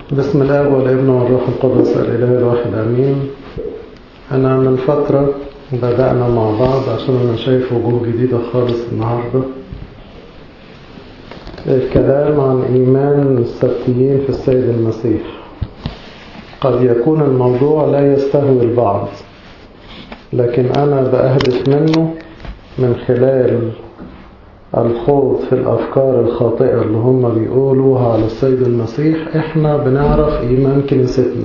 بسم الله والابن والروح القدس الإله الواحد أمين أنا من فترة بدأنا مع بعض عشان أنا شايف وجوه جديدة خالص النهاردة الكلام عن إيمان السبتيين في السيد المسيح قد يكون الموضوع لا يستهوي البعض لكن أنا بأهدف منه من خلال الخوض في الأفكار الخاطئة اللي هم بيقولوها على السيد المسيح إحنا بنعرف إيمان كنيستنا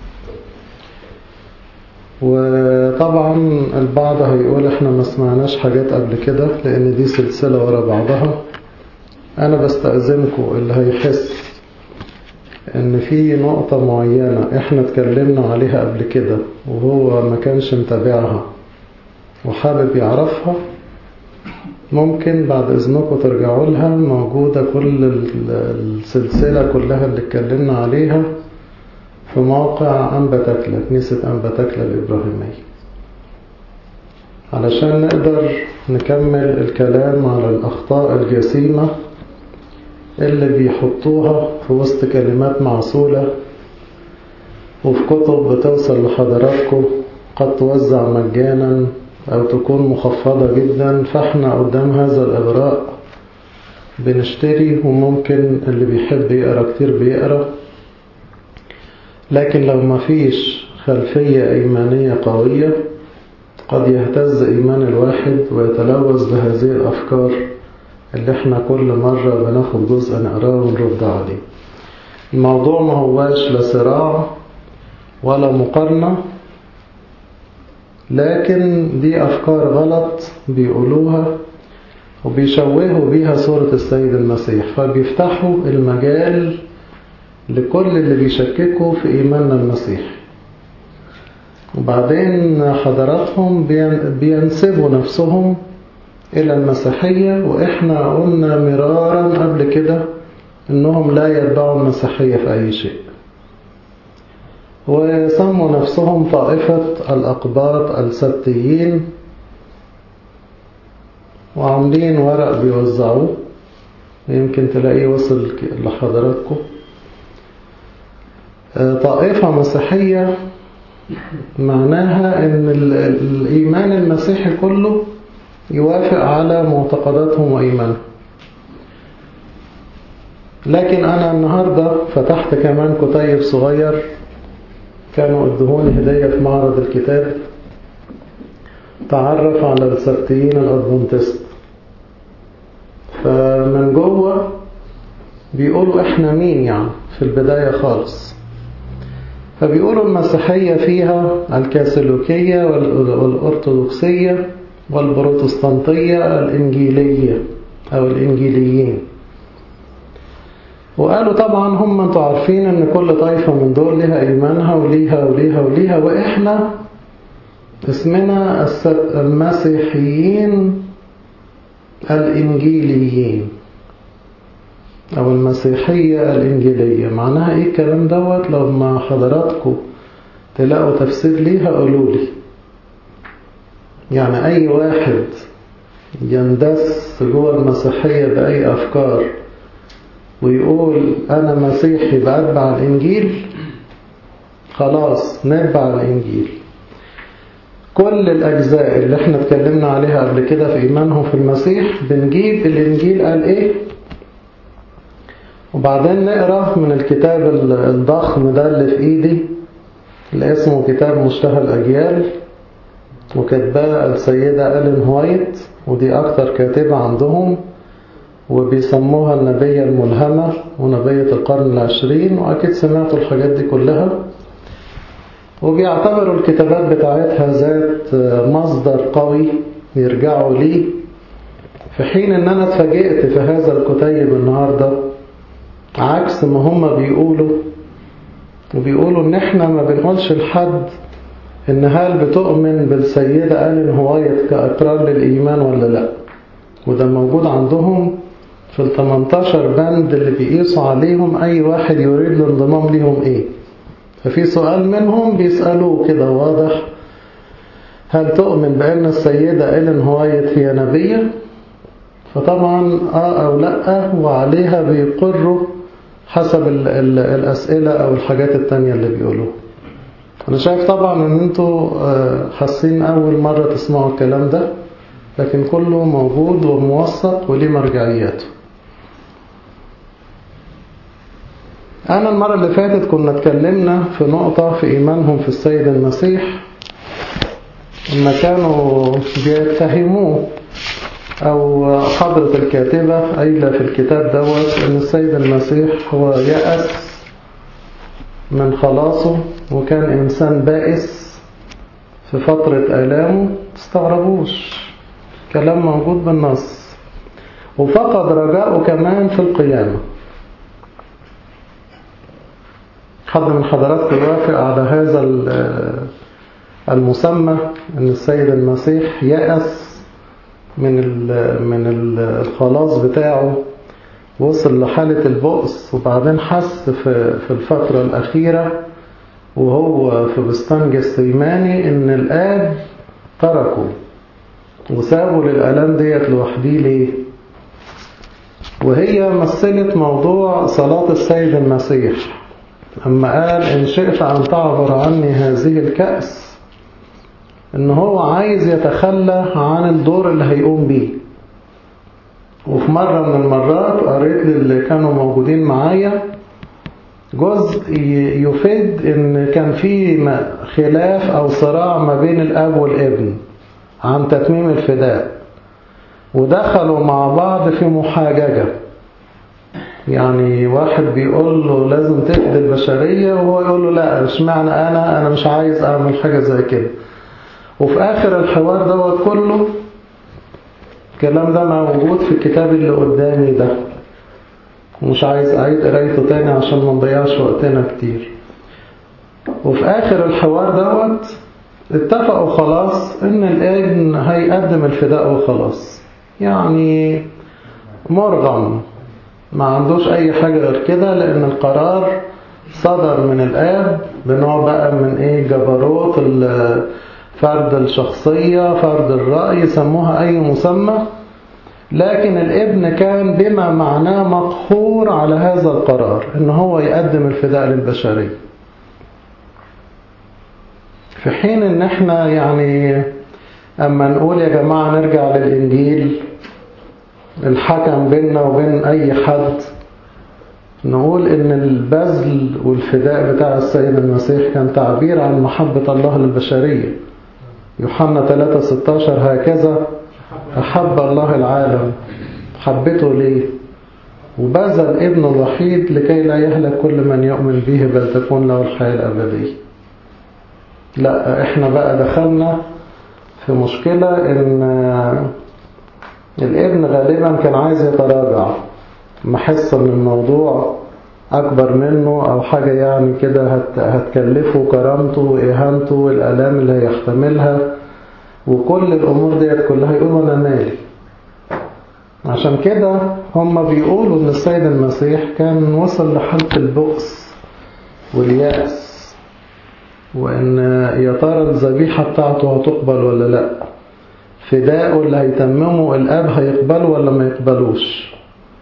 وطبعا البعض هيقول إحنا ما سمعناش حاجات قبل كده لأن دي سلسلة ورا بعضها أنا بستأذنكم اللي هيحس إن في نقطة معينة إحنا اتكلمنا عليها قبل كده وهو ما كانش متابعها وحابب يعرفها ممكن بعد إذنكم ترجعوا لها موجودة كل السلسلة كلها اللي اتكلمنا عليها في موقع أنبا تكلة كنيسة أنبا تكلة الإبراهيمية علشان نقدر نكمل الكلام على الأخطاء الجسيمة اللي بيحطوها في وسط كلمات معسولة وفي كتب بتوصل لحضراتكم قد توزع مجانا أو تكون مخفضة جدا فاحنا قدام هذا الإغراء بنشتري وممكن اللي بيحب يقرأ كتير بيقرأ لكن لو ما فيش خلفية إيمانية قوية قد يهتز إيمان الواحد ويتلوث بهذه الأفكار اللي احنا كل مرة بناخد جزء نقراه ونرد عليه الموضوع ما هواش لا صراع ولا مقارنة لكن دي أفكار غلط بيقولوها وبيشوهوا بيها صورة السيد المسيح فبيفتحوا المجال لكل اللي بيشككوا في إيماننا المسيح وبعدين حضراتهم بينسبوا نفسهم إلى المسيحية وإحنا قلنا مرارا قبل كده إنهم لا يتبعوا المسيحية في أي شيء وسموا نفسهم طائفة الأقباط السبتيين وعاملين ورق بيوزعوه يمكن تلاقيه وصل لحضراتكم طائفة مسيحية معناها ان الإيمان المسيحي كله يوافق على معتقداتهم وإيمانهم لكن أنا النهاردة فتحت كمان كتيب صغير كانوا ادهوني هدية في معرض الكتاب تعرف على السبتيين الأدفنتست فمن جوه بيقولوا احنا مين يعني في البداية خالص فبيقولوا المسيحية فيها الكاثوليكية والأرثوذكسية والبروتستانتية الإنجيلية أو الإنجيليين وقالوا طبعا هم انتوا عارفين ان كل طائفة من دول لها ايمانها وليها وليها وليها واحنا اسمنا المسيحيين الانجيليين او المسيحية الانجيلية معناها ايه الكلام دوت لو ما حضراتكم تلاقوا تفسير ليها قولوا لي يعني اي واحد يندس جوه المسيحية بأي أفكار ويقول أنا مسيحي بأتبع الإنجيل خلاص نتبع الإنجيل كل الأجزاء اللي احنا اتكلمنا عليها قبل كده في إيمانهم في المسيح بنجيب الإنجيل قال إيه وبعدين نقرأ من الكتاب الضخم ده اللي في إيدي اللي اسمه كتاب مشتهى الأجيال وكتباه السيدة ألين هوايت ودي أكتر كاتبة عندهم وبيسموها النبية الملهمة ونبية القرن العشرين وأكيد سمعتوا الحاجات دي كلها وبيعتبروا الكتابات بتاعتها ذات مصدر قوي يرجعوا ليه في حين ان انا اتفاجئت في هذا الكتيب النهاردة عكس ما هم بيقولوا وبيقولوا ان احنا ما بنقولش لحد ان هل بتؤمن بالسيدة آلين هوايت كأقرار للإيمان ولا لا وده موجود عندهم في ال 18 بند اللي بيقيسوا عليهم أي واحد يريد الانضمام ليهم إيه ففي سؤال منهم بيسألوه كده واضح هل تؤمن بأن السيدة إلين هوايت هي نبية فطبعا آه أو لأ وعليها بيقروا حسب ال ال الأسئلة أو الحاجات التانية اللي بيقولوها أنا شايف طبعا أن أنتوا حاسين أول مرة تسمعوا الكلام ده لكن كله موجود وموثق وليه مرجعياته أنا المرة اللي فاتت كنا اتكلمنا في نقطة في إيمانهم في السيد المسيح لما كانوا بيتهموه أو حضرة الكاتبة قايلة في الكتاب دوت أن السيد المسيح هو يأس من خلاصه وكان إنسان بائس في فترة آلامه تستغربوش كلام موجود بالنص وفقد رجاءه كمان في القيامة حد من حضراتكم يوافق على هذا المسمى أن السيد المسيح يأس من من الخلاص بتاعه وصل لحالة البؤس وبعدين حس في في الفترة الأخيرة وهو في بستان جسيماني إن الآب تركه وسابه للآلام ديت لوحديه ليه؟ وهي مثلت موضوع صلاة السيد المسيح أما قال إن شئت أن تعبر عني هذه الكأس إن هو عايز يتخلى عن الدور اللي هيقوم بيه وفي مرة من المرات قريت للي كانوا موجودين معايا جزء يفيد إن كان في خلاف أو صراع ما بين الأب والابن عن تتميم الفداء ودخلوا مع بعض في محاججة يعني واحد بيقول له لازم تفدي البشرية وهو يقول له لا اشمعنى أنا أنا مش عايز أعمل حاجة زي كده وفي آخر الحوار دوت كله الكلام ده موجود في الكتاب اللي قدامي ده ومش عايز أعيد قرايته تاني عشان ما نضيعش وقتنا كتير وفي آخر الحوار دوت اتفقوا خلاص ان الابن هيقدم الفداء وخلاص يعني مرغم ما عندوش اي حاجة غير كده لان القرار صدر من الاب بنوع بقى من ايه جبروت فرد الشخصية فرد الرأي سموها اي مسمى لكن الابن كان بما معناه مقهور على هذا القرار ان هو يقدم الفداء للبشرية في حين ان احنا يعني اما نقول يا جماعة نرجع للانجيل الحكم بيننا وبين اي حد نقول ان البذل والفداء بتاع السيد المسيح كان تعبير عن محبة الله للبشرية يوحنا 3:16 هكذا أحب الله العالم حبته ليه وبذل ابنه الوحيد لكي لا يهلك كل من يؤمن به بل تكون له الحياة الأبدية لا احنا بقى دخلنا في مشكلة ان الابن غالبا كان عايز يتراجع محس ان الموضوع اكبر منه او حاجة يعني كده هت هتكلفه كرامته واهانته والالام اللي هيحتملها وكل الامور ديت كلها يقولوا انا مالي عشان كده هم بيقولوا ان السيد المسيح كان وصل لحالة البؤس واليأس وان يا ترى الذبيحة بتاعته هتقبل ولا لا فداءه اللي هيتممه الاب هيقبله ولا ما يقبلوش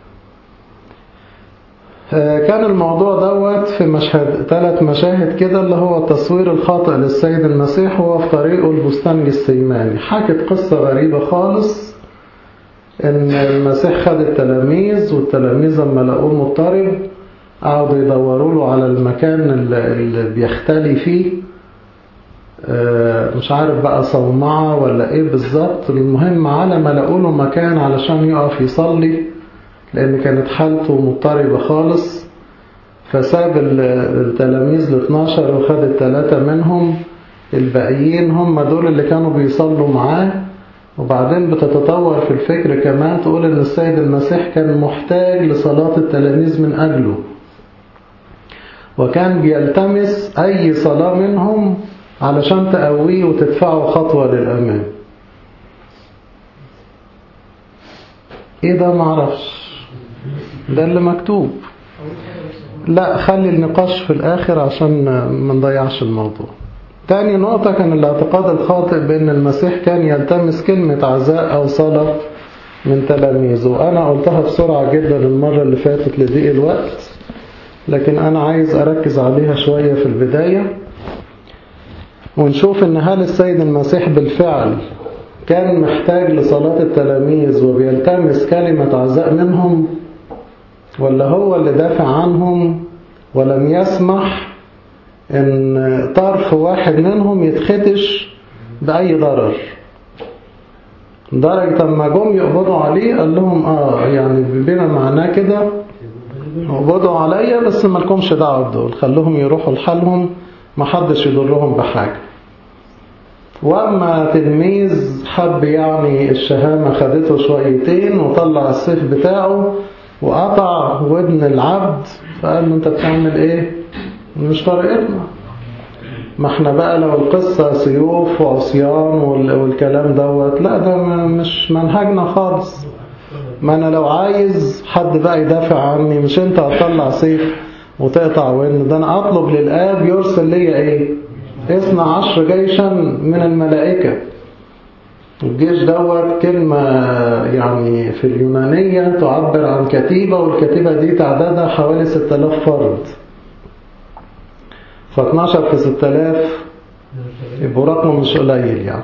كان الموضوع دوت في مشهد ثلاث مشاهد كده اللي هو التصوير الخاطئ للسيد المسيح وهو في طريقه البستان السيماني حكت قصة غريبة خالص ان المسيح خد التلاميذ والتلاميذ لما لقوه مضطرب قعدوا يدوروا له على المكان اللي بيختلي فيه مش عارف بقى صومعة ولا ايه بالظبط المهم على ما لقوا له مكان علشان يقف يصلي لان كانت حالته مضطربة خالص فساب التلاميذ ال 12 وخد الثلاثة منهم الباقيين هم دول اللي كانوا بيصلوا معاه وبعدين بتتطور في الفكر كمان تقول ان السيد المسيح كان محتاج لصلاة التلاميذ من اجله وكان بيلتمس اي صلاة منهم علشان تقويه وتدفعه خطوة للأمام ايه ده معرفش ده اللي مكتوب لا خلي النقاش في الآخر عشان ما نضيعش الموضوع تاني نقطة كان الاعتقاد الخاطئ بأن المسيح كان يلتمس كلمة عزاء أو صلاة من تلاميذه وأنا قلتها بسرعة جدا المرة اللي فاتت لضيق الوقت لكن أنا عايز أركز عليها شوية في البداية ونشوف إن هل السيد المسيح بالفعل كان محتاج لصلاة التلاميذ وبيلتمس كلمة عزاء منهم ولا هو اللي دافع عنهم ولم يسمح ان طرف واحد منهم يتخدش بأي ضرر درجة لما جم يقبضوا عليه قال لهم اه يعني بما معناه كده اقبضوا عليا بس مالكمش دعوة بدول خلوهم يروحوا لحالهم محدش يضرهم بحاجة واما تلميذ حب يعني الشهامة خدته شويتين وطلع السيف بتاعه وقطع ودن العبد فقال له انت بتعمل ايه مش طريقتنا ما احنا بقى لو القصة سيوف وعصيان والكلام دوت لا ده مش منهجنا خالص ما انا لو عايز حد بقى يدافع عني مش انت هتطلع سيف وتقطع ودن ده انا اطلب للآب يرسل لي ايه اثنى عشر جيشا من الملائكة الجيش دوت كلمة يعني في اليونانية تعبر عن كتيبة والكتيبة دي تعدادها حوالي 6000 فرد ف12 في 6000 يبقوا رقم مش قليل يعني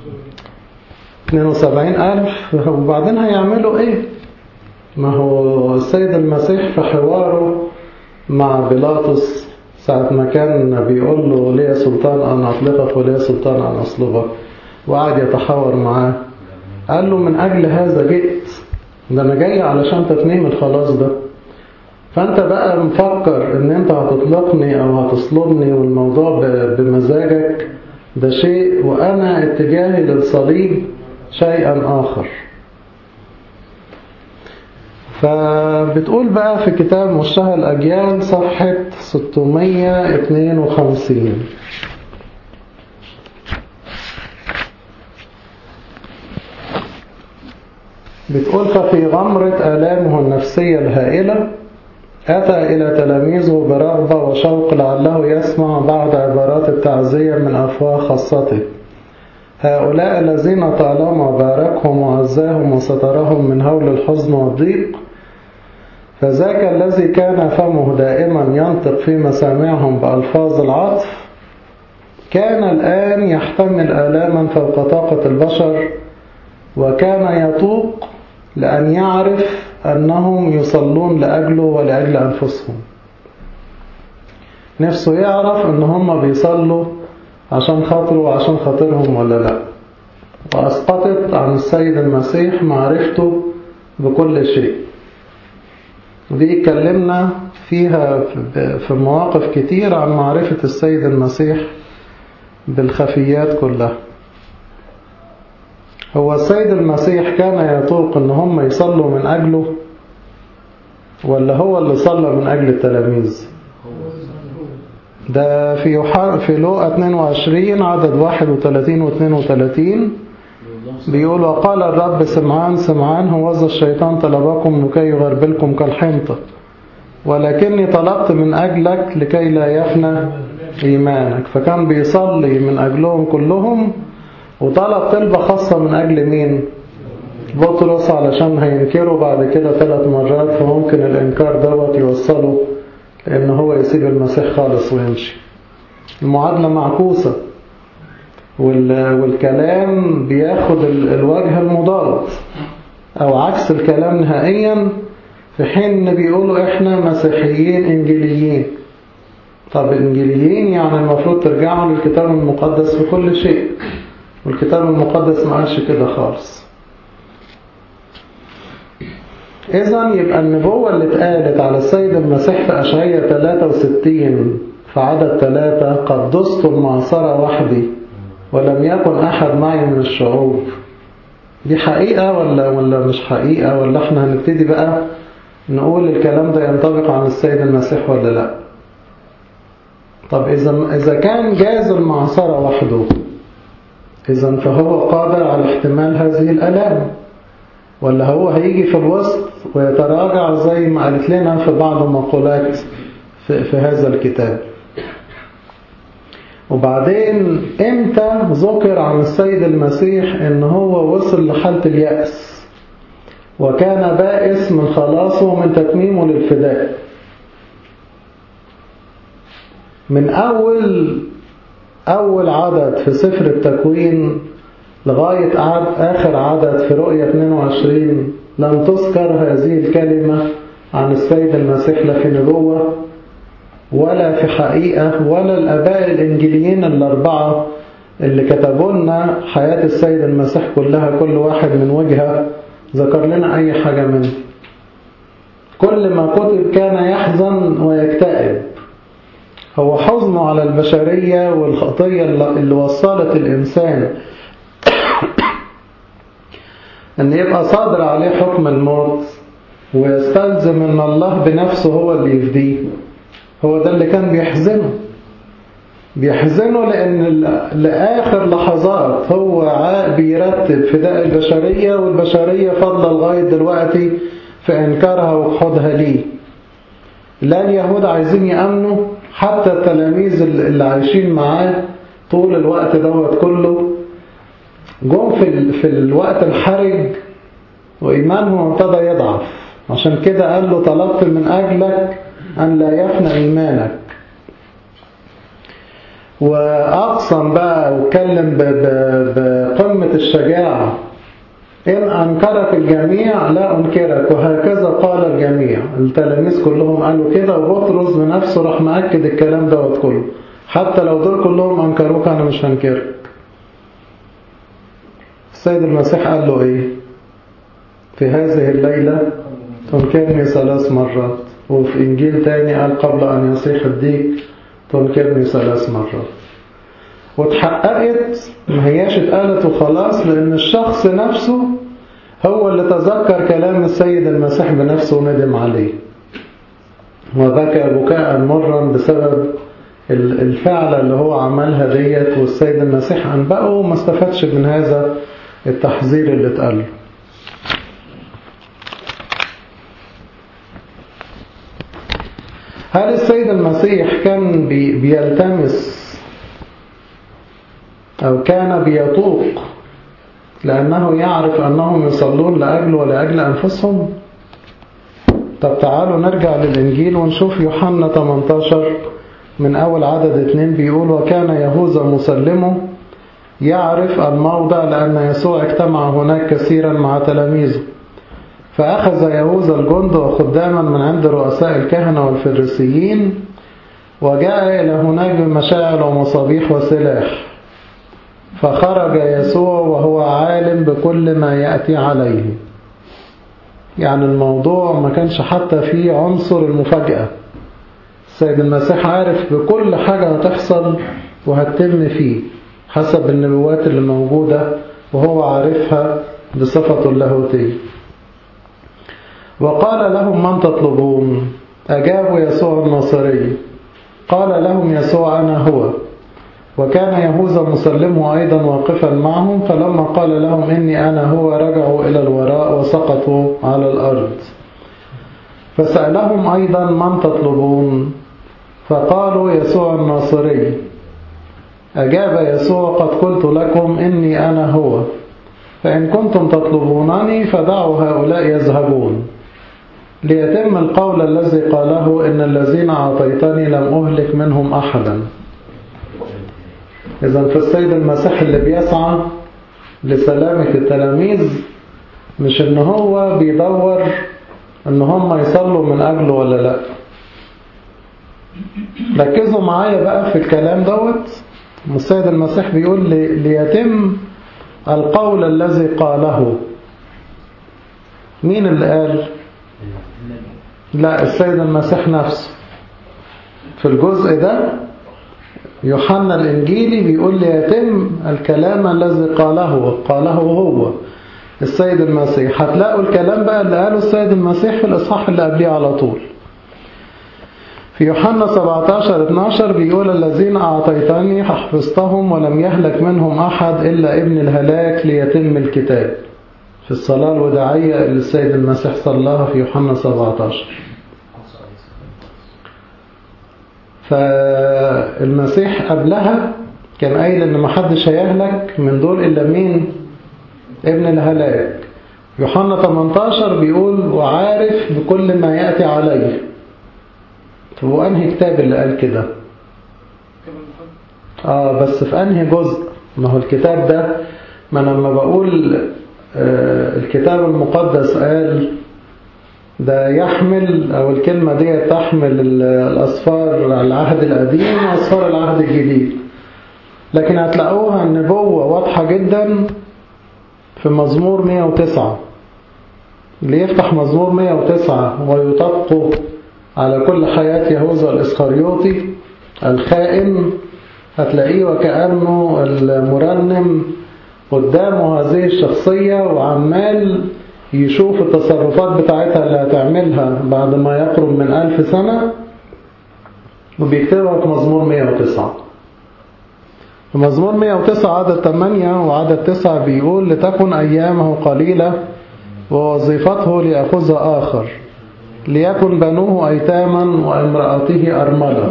72000 وبعدين هيعملوا ايه ما هو السيد المسيح في حواره مع بيلاطس ساعة ما كان بيقول له ليه سلطان أن أطلقك وليه سلطان أن أصلبك وقعد يتحاور معاه قال له من أجل هذا جئت ده أنا جاي علشان تتميم الخلاص ده فأنت بقى مفكر إن أنت هتطلقني أو هتصلبني والموضوع بمزاجك ده شيء وأنا اتجاهي للصليب شيئا آخر فبتقول بقى في كتاب مشتهى الأجيال صفحة 652 بتقول ففي غمرة آلامه النفسية الهائلة أتى إلى تلاميذه برغبة وشوق لعله يسمع بعض عبارات التعزية من أفواه خاصته هؤلاء الذين طالما باركهم وعزاهم وسترهم من هول الحزن والضيق فذاك الذي كان فمه دائما ينطق في مسامعهم بألفاظ العطف كان الآن يحتمل آلاما فوق طاقة البشر وكان يطوق لأن يعرف أنهم يصلون لأجله ولأجل أنفسهم نفسه يعرف أن هم بيصلوا عشان خاطره وعشان خاطرهم ولا لا وأسقطت عن السيد المسيح معرفته بكل شيء ودي اتكلمنا فيها في مواقف كتير عن معرفة السيد المسيح بالخفيات كلها هو السيد المسيح كان يطوق ان هم يصلوا من اجله ولا هو اللي صلى من اجل التلاميذ ده في يوحنا في لوقا 22 عدد 31 و 32 بيقول وقال الرب سمعان سمعان هوذا الشيطان طلبكم لكي يغربلكم كالحنطة ولكني طلبت من أجلك لكي لا يفنى إيمانك فكان بيصلي من أجلهم كلهم وطلب طلبة خاصة من أجل مين بطرس علشان هينكره بعد كده ثلاث مرات فممكن الإنكار دوت يوصله لأن هو يسيب المسيح خالص ويمشي المعادلة معكوسة والكلام بياخد الوجه المضاد أو عكس الكلام نهائيا في حين بيقولوا إحنا مسيحيين إنجيليين طب إنجيليين يعني المفروض ترجعوا للكتاب المقدس في كل شيء والكتاب المقدس ما قالش كده خالص إذا يبقى النبوة اللي اتقالت على السيد المسيح في أشعية 63 في عدد 3 قد دست المعصرة وحدي ولم يكن أحد معي من الشعوب دي حقيقة ولا ولا مش حقيقة ولا احنا هنبتدي بقى نقول الكلام ده ينطبق عن السيد المسيح ولا لا طب إذا إذا كان جاز المعصرة وحده إذا فهو قادر على احتمال هذه الألام ولا هو هيجي في الوسط ويتراجع زي ما قالت لنا في بعض المقولات في, في هذا الكتاب وبعدين امتى ذكر عن السيد المسيح ان هو وصل لحالة اليأس وكان بائس من خلاصه ومن تتميمه للفداء من أول أول عدد في سفر التكوين لغاية عد آخر عدد في رؤية 22 لم تذكر هذه الكلمة عن السيد المسيح لا في نبوة ولا في حقيقة ولا الأباء الإنجيليين الأربعة اللي كتبوا لنا حياة السيد المسيح كلها كل واحد من وجهة ذكر لنا أي حاجة منه كل ما كتب كان يحزن ويكتئب هو حزنه على البشرية والخطية اللي وصلت الإنسان أن يبقى صادر عليه حكم الموت ويستلزم أن الله بنفسه هو اللي يفديه هو ده اللي كان بيحزنه بيحزنه لأن لآخر لحظات هو بيرتب فداء البشرية والبشرية فضل لغاية دلوقتي في إنكارها وجحودها ليه لا اليهود عايزين يأمنوا حتى التلاميذ اللي عايشين معاه طول الوقت دوت كله جم في, في الوقت الحرج وإيمانهم ابتدى يضعف عشان كده قال له طلبت من أجلك أن لا يفنى إيمانك وأقسم بقى واتكلم بقمة الشجاعة إن أنكرك الجميع لا أنكرك وهكذا قال الجميع التلاميذ كلهم قالوا كده وبطرس بنفسه راح مأكد الكلام دوت كله حتى لو دول كلهم أنكروك أنا مش هنكرك السيد المسيح قال له إيه في هذه الليلة تنكرني ثلاث مرات وفي إنجيل تاني قال قبل أن يصيح الديك تنكرني ثلاث مرات واتحققت ما هياش اتقالت وخلاص لأن الشخص نفسه هو اللي تذكر كلام السيد المسيح بنفسه وندم عليه وبكى بكاء مرا بسبب الفعلة اللي هو عملها ديت والسيد المسيح أنبأه وما استفادش من هذا التحذير اللي اتقاله هل السيد المسيح كان بيلتمس أو كان بيطوق لأنه يعرف أنهم يصلون لأجل ولأجل أنفسهم طب تعالوا نرجع للإنجيل ونشوف يوحنا 18 من أول عدد اتنين بيقول وكان يهوذا مسلمه يعرف الموضع لأن يسوع اجتمع هناك كثيرا مع تلاميذه فأخذ يهوذا الجند وخداما من عند رؤساء الكهنة والفريسيين وجاء إلى هناك بمشاعل ومصابيح وسلاح فخرج يسوع وهو عالم بكل ما يأتي عليه يعني الموضوع ما كانش حتى فيه عنصر المفاجأة السيد المسيح عارف بكل حاجة هتحصل وهتتم فيه حسب النبوات اللي موجودة وهو عارفها بصفة اللاهوتية وقال لهم من تطلبون أجابوا يسوع الناصري قال لهم يسوع أنا هو وكان يهوذا مسلمه أيضا واقفا معهم فلما قال لهم إني أنا هو رجعوا إلى الوراء وسقطوا على الأرض فسألهم أيضا من تطلبون فقالوا يسوع الناصري أجاب يسوع قد قلت لكم إني أنا هو فإن كنتم تطلبونني فدعوا هؤلاء يذهبون ليتم القول الذي قاله إن الذين أعطيتني لم أهلك منهم أحدا إذا في السيد المسيح اللي بيسعى لسلامة التلاميذ مش إن هو بيدور إن هم يصلوا من أجله ولا لا ركزوا معايا بقى في الكلام دوت السيد المسيح بيقول لي ليتم القول الذي قاله مين اللي قال لا السيد المسيح نفسه في الجزء ده يوحنا الإنجيلي بيقول لي يتم الكلام الذي قاله قاله هو السيد المسيح هتلاقوا الكلام بقى اللي قاله السيد المسيح في الإصحاح اللي قبليه على طول في يوحنا 17 12 بيقول الذين أعطيتني حفظتهم ولم يهلك منهم أحد إلا ابن الهلاك ليتم الكتاب في الصلاة الوداعية اللي السيد المسيح صلاها في يوحنا 17 فالمسيح قبلها كان قايل ان ما حدش هيهلك من دول الا مين ابن الهلاك يوحنا 18 بيقول وعارف بكل ما يأتي عليه هو انهي كتاب اللي قال كده اه بس في انهي جزء ما هو الكتاب ده ما أنا لما بقول آه الكتاب المقدس قال ده يحمل او الكلمة دي تحمل الاسفار العهد القديم واسفار العهد الجديد لكن هتلاقوها النبوة واضحة جدا في مزمور 109 اللي يفتح مزمور 109 ويطبقه على كل حياة يهوذا الإسخريوطي الخائن هتلاقيه وكأنه المرنم قدامه هذه الشخصية وعمال يشوف التصرفات بتاعتها اللي هتعملها بعد ما يقرب من ألف سنة وبيكتبها في مزمور 109 في مزمور 109 عدد 8 وعدد 9 بيقول لتكن أيامه قليلة ووظيفته ليأخذها آخر ليكن بنوه أيتاما وامرأته أرملة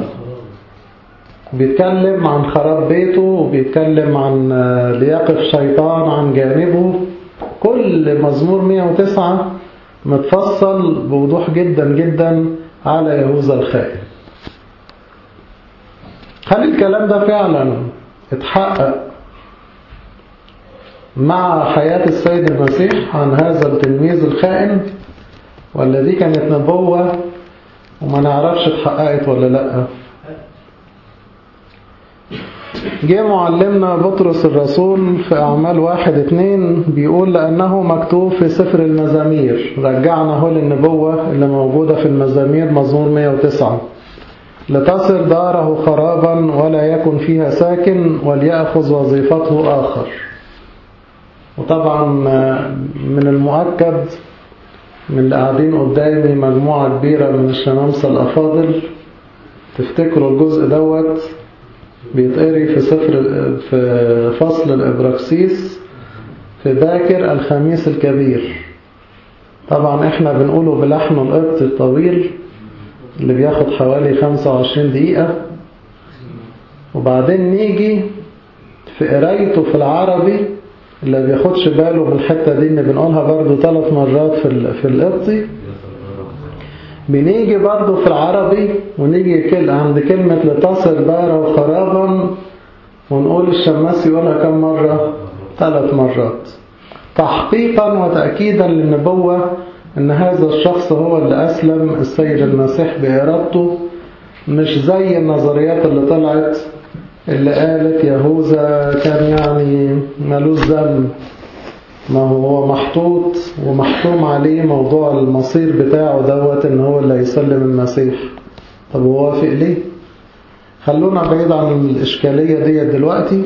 بيتكلم عن خراب بيته وبيتكلم عن ليقف شيطان عن جانبه كل مزمور 109 متفصل بوضوح جدا جدا على يهوذا الخائن هل الكلام ده فعلا اتحقق مع حياة السيد المسيح عن هذا التلميذ الخائن ولا دي كانت نبوة وما نعرفش اتحققت ولا لأ جه معلمنا بطرس الرسول في أعمال واحد اتنين بيقول لأنه مكتوب في سفر المزامير رجعنا هو للنبوة اللي موجودة في المزامير مزمور 109 لتصل داره خرابا ولا يكن فيها ساكن وليأخذ وظيفته آخر وطبعا من المؤكد من اللي قاعدين قدامي مجموعة كبيرة من الشمامسة الأفاضل تفتكروا الجزء دوت بيتقري في سفر في فصل الإبراكسيس في باكر الخميس الكبير طبعا احنا بنقوله بلحن القبط الطويل اللي بياخد حوالي 25 دقيقة وبعدين نيجي في قرايته في العربي اللي بياخدش باله من الحتة دي ان بنقولها برضو ثلاث مرات في في القبطي بنيجي برضو في العربي ونيجي كل عند كلمة لتصل دارا وخرابا ونقول الشماس يقولها كم مرة ثلاث مرات تحقيقا وتأكيدا للنبوة ان هذا الشخص هو اللي أسلم السيد المسيح بإرادته مش زي النظريات اللي طلعت اللي قالت يهوذا كان يعني ملوش ذنب ما هو محطوط ومحتوم عليه موضوع المصير بتاعه دوت ان هو اللي هيسلم المسيح طب هو وافق ليه خلونا بعيد عن الإشكالية دي دلوقتي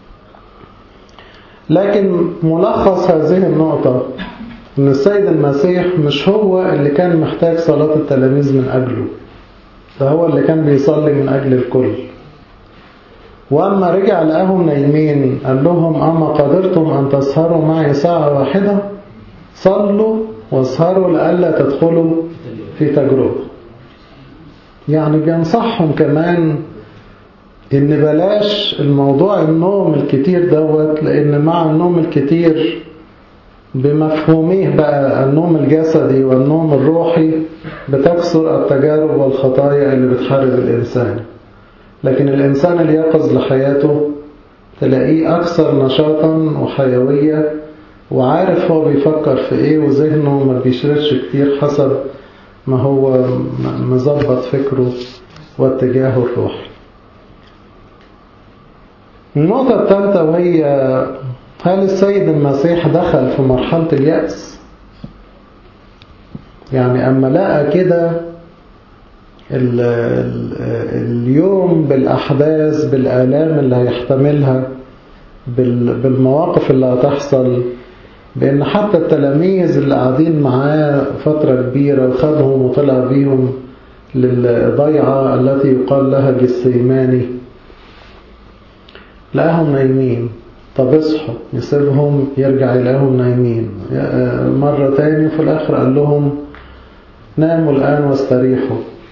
لكن ملخص هذه النقطة ان السيد المسيح مش هو اللي كان محتاج صلاة التلاميذ من أجله ده هو اللي كان بيصلي من أجل الكل وأما رجع لقاهم نايمين قال لهم أما قدرتم أن تسهروا معي ساعة واحدة صلوا واسهروا لألا تدخلوا في تجربة يعني بينصحهم كمان إن بلاش الموضوع النوم الكتير دوت لأن مع النوم الكتير بمفهوميه بقى النوم الجسدي والنوم الروحي بتكسر التجارب والخطايا اللي بتحارب الإنسان لكن الإنسان اليقظ لحياته تلاقيه أكثر نشاطا وحيوية وعارف هو بيفكر في إيه وذهنه ما بيشردش كتير حسب ما هو مظبط فكره واتجاهه الروحي النقطة الثالثة وهي هل السيد المسيح دخل في مرحلة اليأس يعني أما لقى كده اليوم بالأحداث بالآلام اللي هيحتملها بالمواقف اللي هتحصل بأن حتى التلاميذ اللي قاعدين معاه فترة كبيرة وخدهم وطلع بيهم للضيعة التي يقال لها جسيماني لقاهم نايمين طب اصحوا يسيبهم يرجع يلاقيهم نايمين مرة تاني وفي الآخر قال لهم ناموا الآن واستريحوا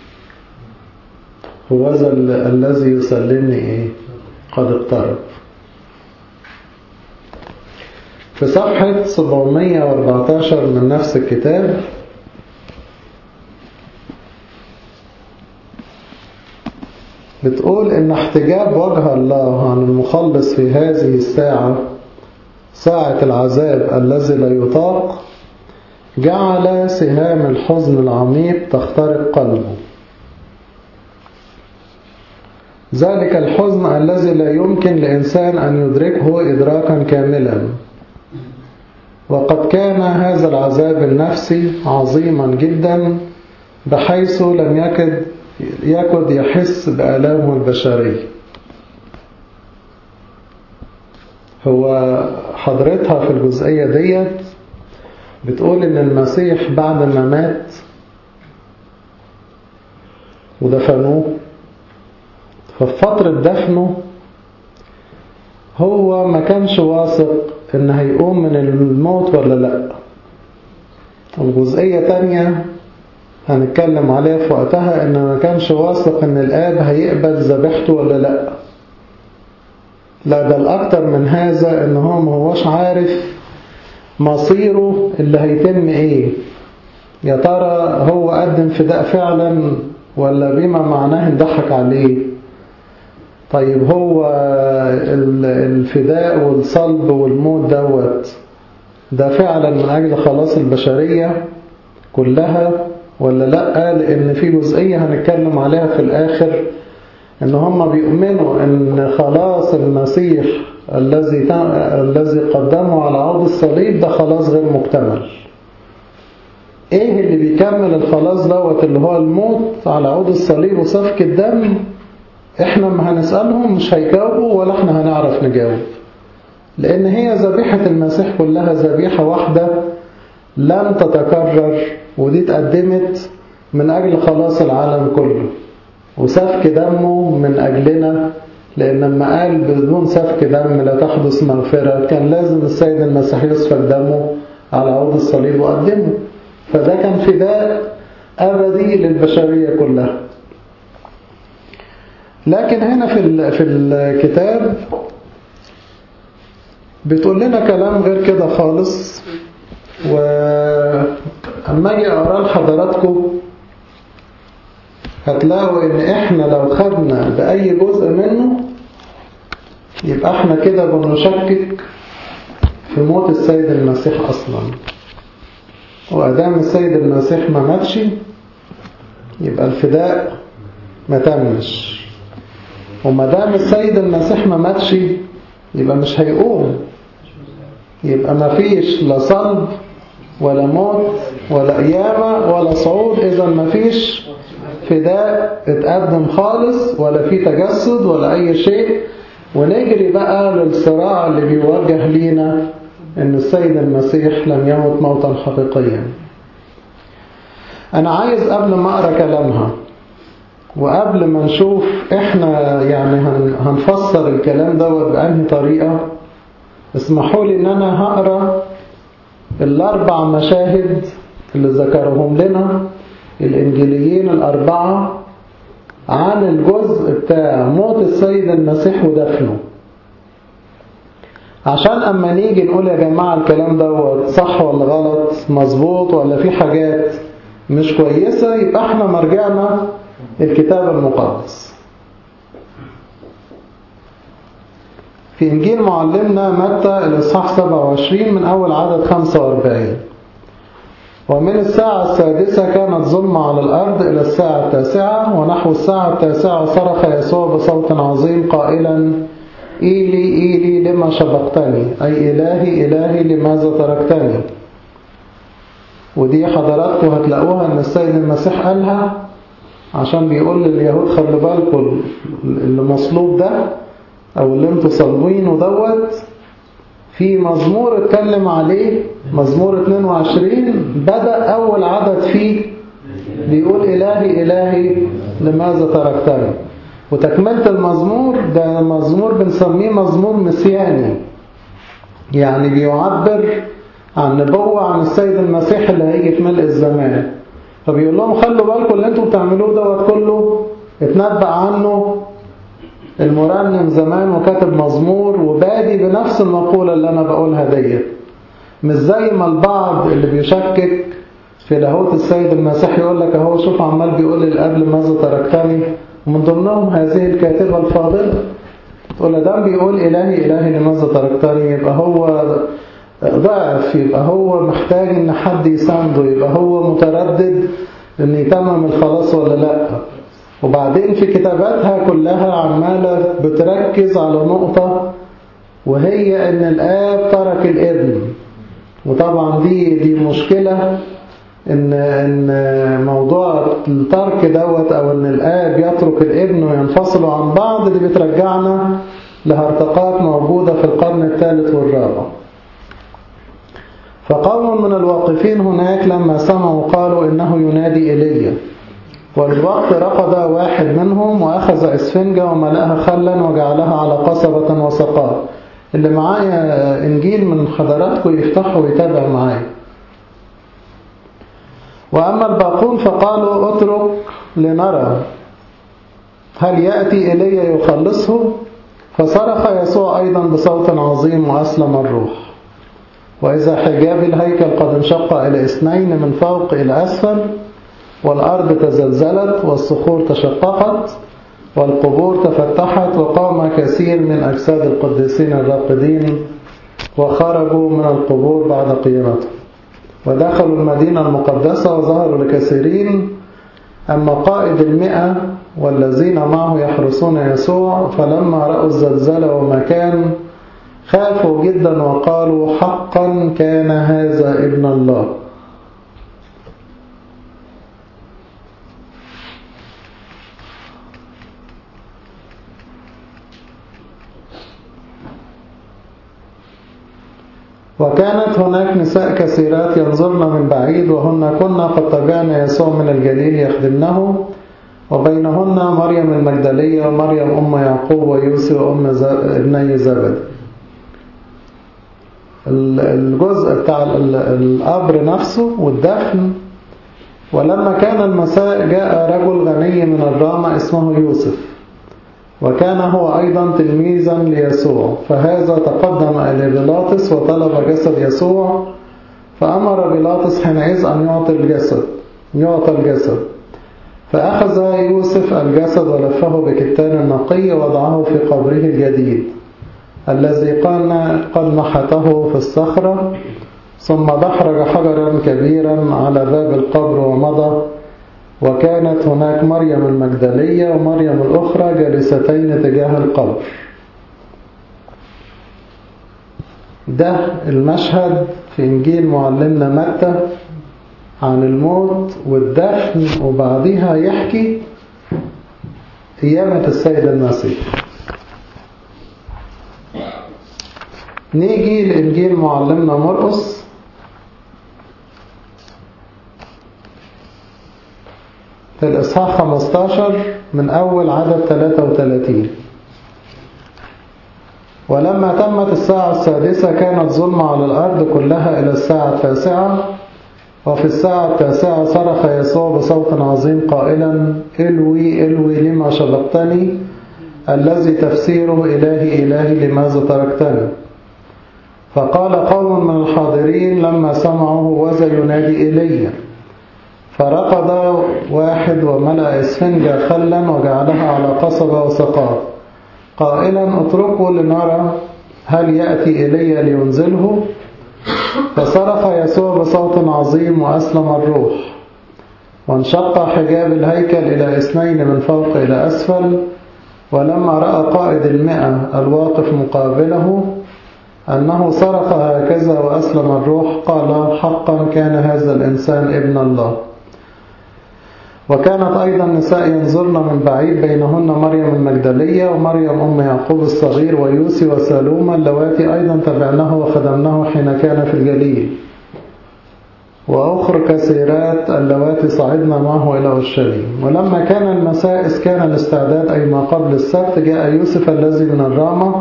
هو ذا الذي يسلمني ايه قد اقترب في صفحة 714 من نفس الكتاب بتقول إن احتجاب وجه الله عن المخلص في هذه الساعة ساعة العذاب الذي لا يطاق جعل سهام الحزن العميق تخترق قلبه ذلك الحزن الذي لا يمكن لإنسان أن يدركه إدراكا كاملا وقد كان هذا العذاب النفسي عظيما جدا بحيث لم يكد يكد يحس بآلامه البشرية هو حضرتها في الجزئية ديت بتقول إن المسيح بعد ما مات ودفنوه ففي فترة دفنه هو ما كانش واثق إن هيقوم من الموت ولا لأ وجزئية تانية هنتكلم عليها في وقتها إن ما كانش واثق إن الآب هيقبل ذبيحته ولا لأ لا ده الأكتر من هذا إن هو ما هوش عارف مصيره اللي هيتم إيه يا ترى هو قدم فداء فعلا ولا بما معناه انضحك عليه طيب هو الفداء والصلب والموت دوت ده فعلا من أجل خلاص البشرية كلها ولا لأ لأن في جزئية هنتكلم عليها في الآخر إن هم بيؤمنوا إن خلاص المسيح الذي الذي قدمه على عود الصليب ده خلاص غير مكتمل ايه اللي بيكمل الخلاص دوت اللي هو الموت على عود الصليب وسفك الدم احنا ما هنسألهم مش هيجاوبوا ولا احنا هنعرف نجاوب لان هي ذبيحة المسيح كلها ذبيحة واحدة لم تتكرر ودي اتقدمت من اجل خلاص العالم كله وسفك دمه من اجلنا لان لما قال بدون سفك دم لا تحدث مغفرة كان لازم السيد المسيح يسفك دمه على عود الصليب وقدمه فده كان فداء أبدي للبشرية كلها لكن هنا في في الكتاب بتقول لنا كلام غير كده خالص وأما أجي أقرأ لحضراتكم هتلاقوا إن إحنا لو خدنا بأي جزء منه يبقى إحنا كده بنشكك في موت السيد المسيح أصلاً وأدام السيد المسيح ما ماتش يبقى الفداء ما تمش وما دام السيد المسيح ما ماتش يبقى مش هيقوم يبقى ما فيش لا صلب ولا موت ولا قيامة ولا صعود إذا ما فيش فداء اتقدم خالص ولا في تجسد ولا أي شيء ونجري بقى للصراع اللي بيوجه لينا ان السيد المسيح لم يمت موتا حقيقيا انا عايز قبل ما اقرا كلامها وقبل ما نشوف احنا يعني هنفسر الكلام دوت بأنهي طريقة اسمحوا لي ان انا هقرا الاربع مشاهد اللي ذكرهم لنا الانجيليين الاربعة عن الجزء بتاع موت السيد المسيح ودفنه عشان اما نيجي نقول يا جماعة الكلام دوت صح ولا غلط مظبوط ولا في حاجات مش كويسة يبقى احنا مرجعنا الكتاب المقدس في إنجيل معلمنا متى الإصحاح 27 من أول عدد 45 ومن الساعة السادسة كانت ظلمة على الأرض إلى الساعة التاسعة ونحو الساعة التاسعة صرخ يسوع بصوت عظيم قائلا إيلي إيلي لما شبقتني أي إلهي إلهي لماذا تركتني ودي حضراتكم هتلاقوها أن السيد المسيح قالها عشان بيقول لليهود خلي بالكم اللي مصلوب ده أو اللي انتوا صلبينه دوت في مزمور اتكلم عليه مزمور 22 بدأ أول عدد فيه بيقول إلهي إلهي لماذا تركتني وتكملة المزمور ده مزمور بنسميه مزمور مسياني يعني بيعبر عن نبوة عن السيد المسيح اللي هيجي في ملء الزمان فبيقول لهم خلوا بالكم اللي انتوا بتعملوه دوت كله اتنبأ عنه المرنم زمان وكاتب مزمور وبادي بنفس المقولة اللي انا بقولها ديت مش زي ما البعض اللي بيشكك في لاهوت السيد المسيح يقول لك اهو شوف عمال بيقول لي قبل ماذا تركتني ومن ضمنهم هذه الكاتبة الفاضلة تقول ده بيقول إلهي إلهي لماذا تركتني يبقى هو ضعف يبقى هو محتاج ان حد يسانده يبقى هو متردد ان يتمم الخلاص ولا لا وبعدين في كتاباتها كلها عمالة بتركز على نقطة وهي ان الآب ترك الابن وطبعا دي دي مشكلة ان ان موضوع الترك دوت او ان الآب يترك الابن وينفصلوا عن بعض دي بترجعنا لهرطقات موجودة في القرن الثالث والرابع فقوم من الواقفين هناك لما سمعوا قالوا إنه ينادي إيليا والوقت رقد واحد منهم وأخذ إسفنجة وملأها خلا وجعلها على قصبة وسقاه اللي معايا إنجيل من حضراتكم يفتحوا ويتابع معايا وأما الباقون فقالوا اترك لنرى هل يأتي إلي يخلصه فصرخ يسوع أيضا بصوت عظيم وأسلم الروح وإذا حجاب الهيكل قد انشق إلى اثنين من فوق إلى أسفل والأرض تزلزلت والصخور تشققت والقبور تفتحت وقام كثير من أجساد القديسين الراقدين وخرجوا من القبور بعد قيامتهم ودخلوا المدينة المقدسة وظهروا لكثيرين أما قائد المئة والذين معه يحرسون يسوع فلما رأوا الزلزلة وما كان خافوا جدا وقالوا حقا كان هذا ابن الله وكانت هناك نساء كثيرات ينظرن من بعيد وهن كنا قد تبعن يسوع من الجليل يخدمنه وبينهن مريم المجدلية ومريم أم يعقوب ويوسف وأم ابني زبد الجزء بتاع القبر نفسه والدفن ولما كان المساء جاء رجل غني من الرامة اسمه يوسف وكان هو أيضا تلميذا ليسوع فهذا تقدم إلى بيلاطس وطلب جسد يسوع فأمر بيلاطس حينئذ أن يعطي الجسد يعطى الجسد فأخذ يوسف الجسد ولفه بكتان نقي ووضعه في قبره الجديد الذي كان قد نحته في الصخرة ثم دحرج حجرا كبيرا على باب القبر ومضى وكانت هناك مريم المجدلية ومريم الأخرى جالستين تجاه القبر ده المشهد في إنجيل معلمنا متى عن الموت والدفن وبعدها يحكي قيامة السيد المسيح نيجي لإنجيل معلمنا مرقس في الإصحاح 15 من أول عدد 33 ولما تمت الساعة السادسة كانت ظلمة على الأرض كلها إلى الساعة التاسعة وفي الساعة التاسعة صرخ يسوع بصوت عظيم قائلا إلوي إلوي لما شبقتني الذي تفسيره إلهي إلهي لماذا تركتني فقال قوم من الحاضرين لما سمعوا وذا ينادي إلي فرقد واحد وملأ اسفنجة خلا وجعلها على قصبة وسقاه قائلا اتركوا لنرى هل يأتي إلي لينزله فصرخ يسوع بصوت عظيم وأسلم الروح وانشق حجاب الهيكل إلى اثنين من فوق إلى أسفل ولما رأى قائد المئة الواقف مقابله أنه صرخ هكذا وأسلم الروح قال حقا كان هذا الإنسان ابن الله وكانت أيضا نساء ينظرن من بعيد بينهن مريم المجدلية ومريم أم يعقوب الصغير ويوسي وسالوما اللواتي أيضا تبعنه وخدمنه حين كان في الجليل وأخر كثيرات اللواتي صعدنا معه إلى أورشليم ولما كان المساء إذ كان الاستعداد أي ما قبل السبت جاء يوسف الذي من الرامة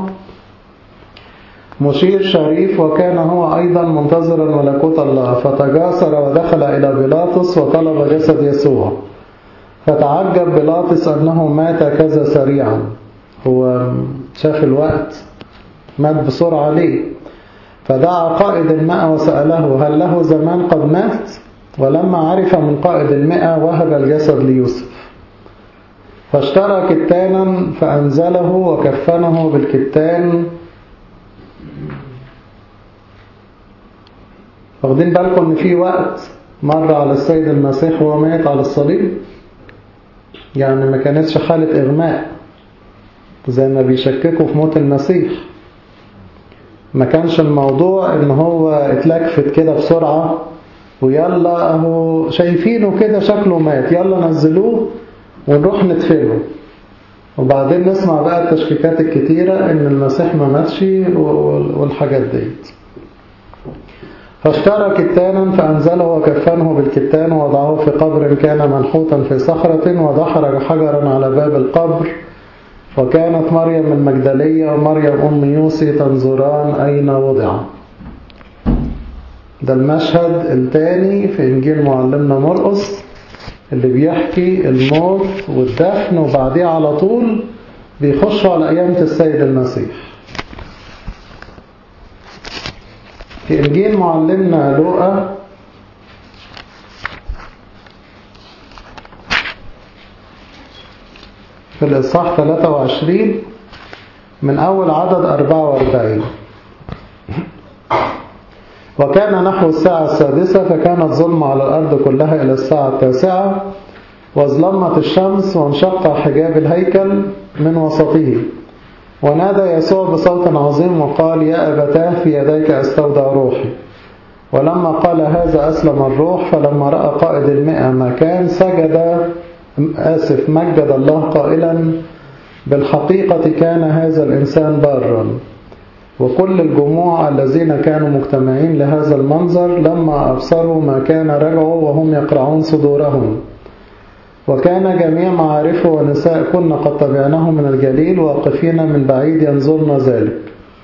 مشير شريف وكان هو أيضا منتظرا ملكوت الله فتجاسر ودخل إلى بيلاطس وطلب جسد يسوع فتعجب بيلاطس أنه مات كذا سريعا هو شاف الوقت مات بسرعة ليه فدعا قائد المئة وسأله هل له زمان قد مات ولما عرف من قائد المئة وهب الجسد ليوسف فاشترى كتانا فأنزله وكفنه بالكتان واخدين بالكم ان في وقت مر على السيد المسيح وهو مات على الصليب يعني ما كانتش حالة إغماء زي ما بيشككوا في موت المسيح ما كانش الموضوع ان هو اتلكفت كده بسرعة ويلا اهو شايفينه كده شكله مات يلا نزلوه ونروح ندفنه وبعدين نسمع بقى التشكيكات الكتيرة ان المسيح ما ماتش والحاجات ديت فاشترى كتانا فأنزله وكفنه بالكتان ووضعه في قبر كان منحوتا في صخرة ودحرج حجرا على باب القبر وكانت مريم المجدلية ومريم أم يوسي تنظران أين وضع ده المشهد الثاني في إنجيل معلمنا مرقس اللي بيحكي الموت والدفن وبعديه على طول بيخشوا على قيامة السيد المسيح في إنجيل معلمنا لوقا في الإصحاح 23 من أول عدد 44 وكان نحو الساعة السادسة فكانت ظلمة على الأرض كلها إلى الساعة التاسعة وظلمت الشمس وانشق حجاب الهيكل من وسطه ونادى يسوع بصوت عظيم وقال يا أبتاه في يديك أستودع روحي ولما قال هذا أسلم الروح فلما رأى قائد المئة ما كان سجد آسف مجد الله قائلا بالحقيقة كان هذا الإنسان بارا وكل الجموع الذين كانوا مجتمعين لهذا المنظر لما أبصروا ما كان رجعوا وهم يقرعون صدورهم وكان جميع معارفه ونساء كنا قد تبعناه من الجليل واقفين من بعيد ينظرن ذلك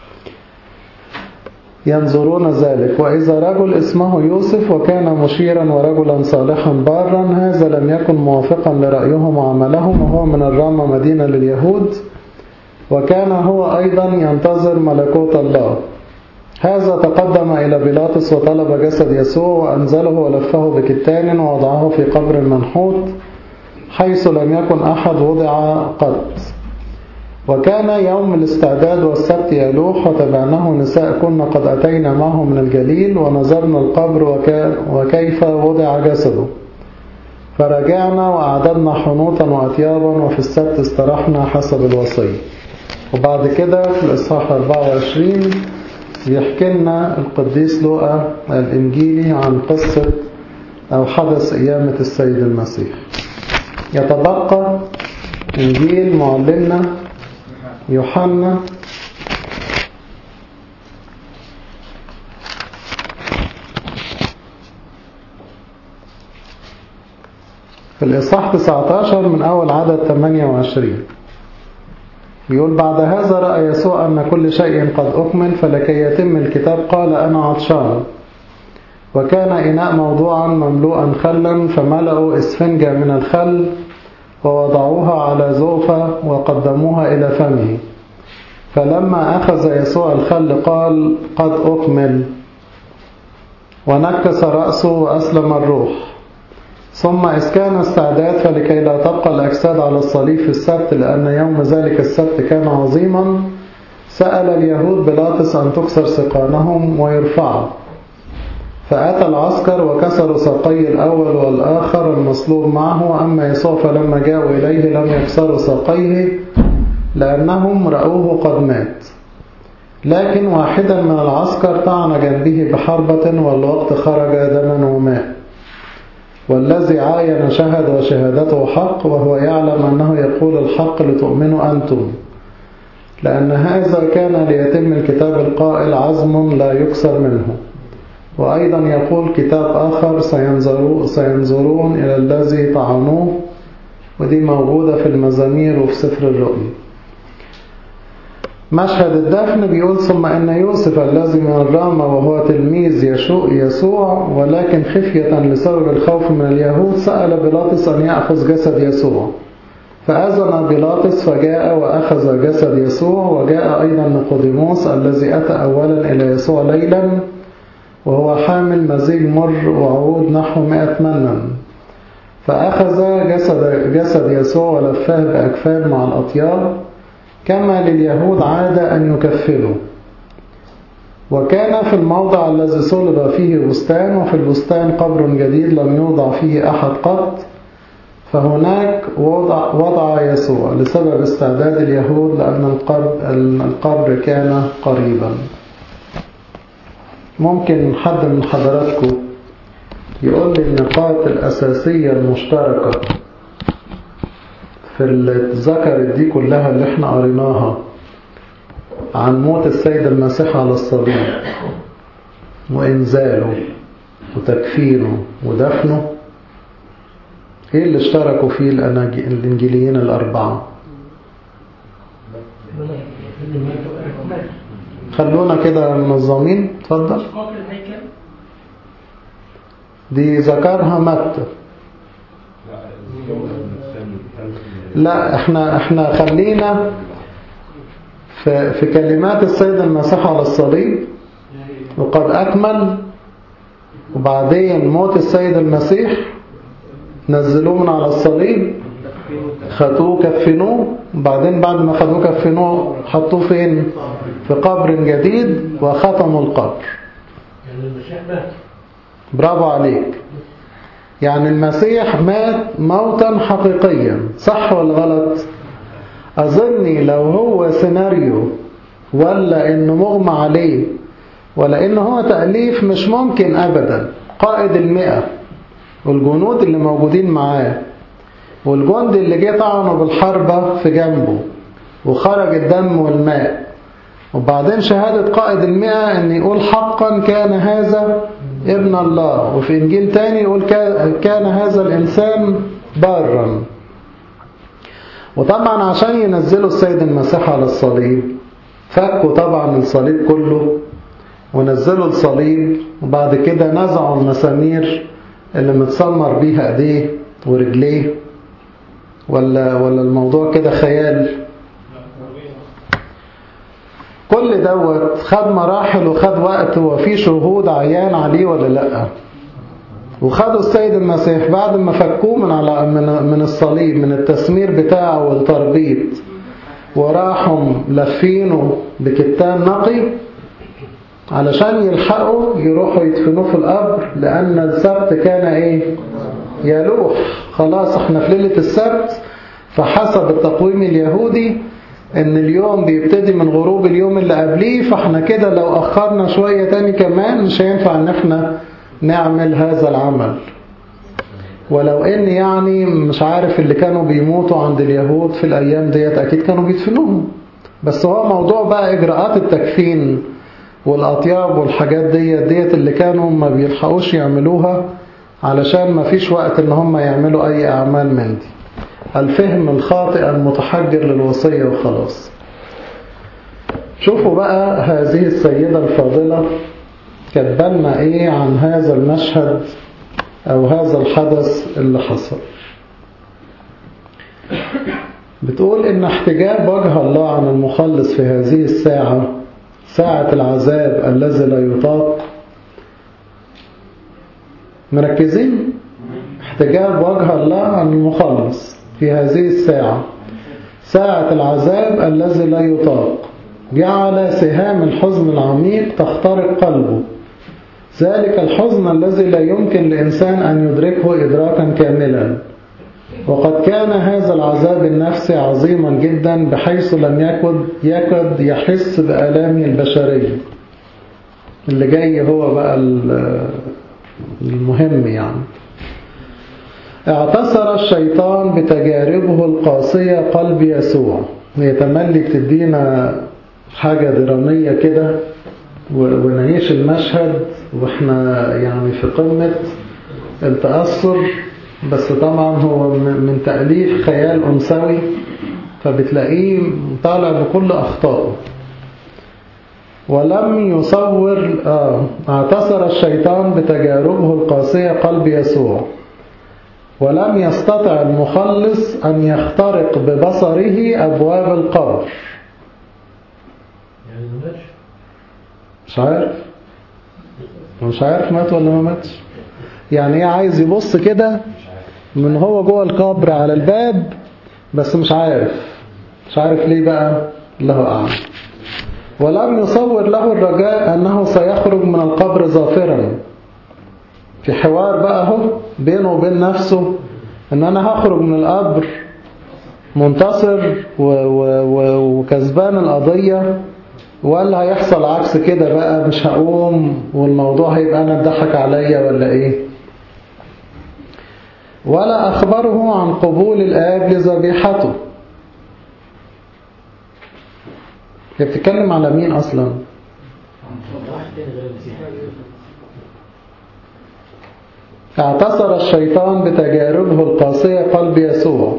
ينظرون ذلك وإذا رجل اسمه يوسف وكان مشيرا ورجلا صالحا بارا هذا لم يكن موافقا لرأيهم وعملهم وهو من الرامة مدينة لليهود وكان هو أيضا ينتظر ملكوت الله هذا تقدم إلى بيلاطس وطلب جسد يسوع وأنزله ولفه بكتان ووضعه في قبر منحوت حيث لم يكن أحد وضع قط وكان يوم الاستعداد والسبت يلوح وتبعناه نساء كنا قد أتينا معه من الجليل ونظرنا القبر وكيف وضع جسده فرجعنا وأعددنا حنوطا وأثيابا وفي السبت استرحنا حسب الوصية وبعد كده في الإصحاح 24 بيحكي لنا القديس لوقا الإنجيلي عن قصة أو حدث قيامة السيد المسيح يتبقى إنجيل معلمنا يوحنا في الإصحاح 19 من أول عدد 28 يقول بعد هذا رأى يسوع أن كل شيء قد أكمل فلكي يتم الكتاب قال أنا عطشان وكان إناء موضوعا مملوءا خلا فملأوا إسفنجة من الخل ووضعوها على زوفة وقدموها إلى فمه فلما أخذ يسوع الخل قال قد أكمل ونكس رأسه وأسلم الروح ثم إذ كان استعداد فلكي لا تبقى الأجساد على الصليب في السبت لأن يوم ذلك السبت كان عظيما سأل اليهود بلاطس أن تكسر سقانهم ويرفعوا فأتى العسكر وكسروا ساقي الأول والآخر المصلوب معه أما يسوع فلما جاءوا إليه لم يكسروا ساقيه لأنهم رأوه قد مات لكن واحدا من العسكر طعن جنبه بحربة والوقت خرج دما وماء والذي عاين شهد وشهادته حق وهو يعلم أنه يقول الحق لتؤمنوا أنتم لأن هذا كان ليتم الكتاب القائل عزم لا يكسر منه وأيضا يقول كتاب آخر سينظرون, سينظرون إلى الذي طعنوه ودي موجودة في المزامير وفي سفر الرؤيا مشهد الدفن بيقول ثم أن يوسف الذي من الرامة وهو تلميذ يسوع ولكن خفية لسبب الخوف من اليهود سأل بيلاطس أن يأخذ جسد يسوع فأذن بيلاطس فجاء وأخذ جسد يسوع وجاء أيضا نيقوديموس الذي أتى أولا إلى يسوع ليلا وهو حامل مزيج مر وعود نحو مئة منا فأخذ جسد, جسد يسوع ولفاه بأكفان مع الأطياب كما لليهود عادة أن يكفنوا وكان في الموضع الذي صلب فيه بستان وفي البستان قبر جديد لم يوضع فيه أحد قط فهناك وضع, وضع يسوع لسبب استعداد اليهود لأن القبر, القبر كان قريبا ممكن حد من حضراتكم يقول لي النقاط الأساسية المشتركة في اللي اتذكرت دي كلها اللي احنا قريناها عن موت السيد المسيح على الصليب وإنزاله وتكفينه ودفنه ايه اللي اشتركوا فيه الانجيليين الاربعة خلونا كده منظمين اتفضل دي ذكرها متى لا احنا احنا خلينا في, في كلمات السيد المسيح على الصليب وقد اكمل وبعدين موت السيد المسيح نزلوه من على الصليب خدوه كفنوه وبعدين بعد ما خدوه كفنوه حطوه فين في قبر جديد وختموا القبر يعني المسيح مات برافو عليك يعني المسيح مات موتا حقيقيا صح ولا غلط أظني لو هو سيناريو ولا إنه مغمى عليه ولا إنه هو تأليف مش ممكن أبدا قائد المئة والجنود اللي موجودين معاه والجند اللي جه طعنه بالحربة في جنبه وخرج الدم والماء وبعدين شهادة قائد المئة ان يقول حقا كان هذا ابن الله وفي انجيل تاني يقول كان هذا الانسان بارا وطبعا عشان ينزلوا السيد المسيح على الصليب فكوا طبعا الصليب كله ونزلوا الصليب وبعد كده نزعوا المسامير اللي متسمر بيها ايديه ورجليه ولا ولا الموضوع كده خيال كل دوت خد مراحل وخد وقت وفي شهود عيان عليه ولا لا وخدوا السيد المسيح بعد ما فكوه من على من من الصليب من التسمير بتاعه والتربيط وراحوا لفينه بكتان نقي علشان يلحقوا يروحوا يدفنوه في القبر لأن السبت كان ايه يلوح خلاص احنا في ليلة السبت فحسب التقويم اليهودي ان اليوم بيبتدي من غروب اليوم اللي قبليه فاحنا كده لو اخرنا شوية تاني كمان مش هينفع ان احنا نعمل هذا العمل ولو ان يعني مش عارف اللي كانوا بيموتوا عند اليهود في الايام ديت اكيد كانوا بيدفنوهم بس هو موضوع بقى اجراءات التكفين والاطياب والحاجات ديت ديت اللي كانوا ما بيلحقوش يعملوها علشان ما فيش وقت ان هم يعملوا اي اعمال من دي الفهم الخاطئ المتحجر للوصية وخلاص شوفوا بقى هذه السيدة الفاضلة كتبلنا ايه عن هذا المشهد او هذا الحدث اللي حصل بتقول ان احتجاب وجه الله عن المخلص في هذه الساعة ساعة العذاب الذي لا يطاق مركزين احتجاب وجه الله عن المخلص في هذه الساعة ساعة العذاب الذي لا يطاق جعل سهام الحزن العميق تخترق قلبه ذلك الحزن الذي لا يمكن لإنسان أن يدركه إدراكا كاملا وقد كان هذا العذاب النفسي عظيما جدا بحيث لم يكد, يكد يحس بآلامه البشرية اللي جاي هو بقى المهم يعني اعتصر الشيطان بتجاربه القاسية قلب يسوع هي تملي بتدينا حاجة درامية كده ونعيش المشهد واحنا يعني في قمة التأثر بس طبعا هو من تأليف خيال أنثوي فبتلاقيه طالع بكل أخطائه ولم يصور آه اعتصر الشيطان بتجاربه القاسية قلب يسوع ولم يستطع المخلص أن يخترق ببصره أبواب القبر يعني ما ماتش مش عارف مش عارف مات ولا ما ماتش يعني ايه عايز يبص كده من هو جوه القبر على الباب بس مش عارف مش عارف ليه بقى الله أعلم ولم يصور له الرجاء أنه سيخرج من القبر ظافرا في حوار بقى هو بينه وبين نفسه ان انا هخرج من القبر منتصر و و و وكسبان القضية ولا هيحصل عكس كده بقى مش هقوم والموضوع هيبقى انا اتضحك عليا ولا ايه ولا اخبره عن قبول الاب لذبيحته هي بتتكلم على مين اصلا واحد تاني غير المسيح اعتصر الشيطان بتجاربه القاسية قلب يسوع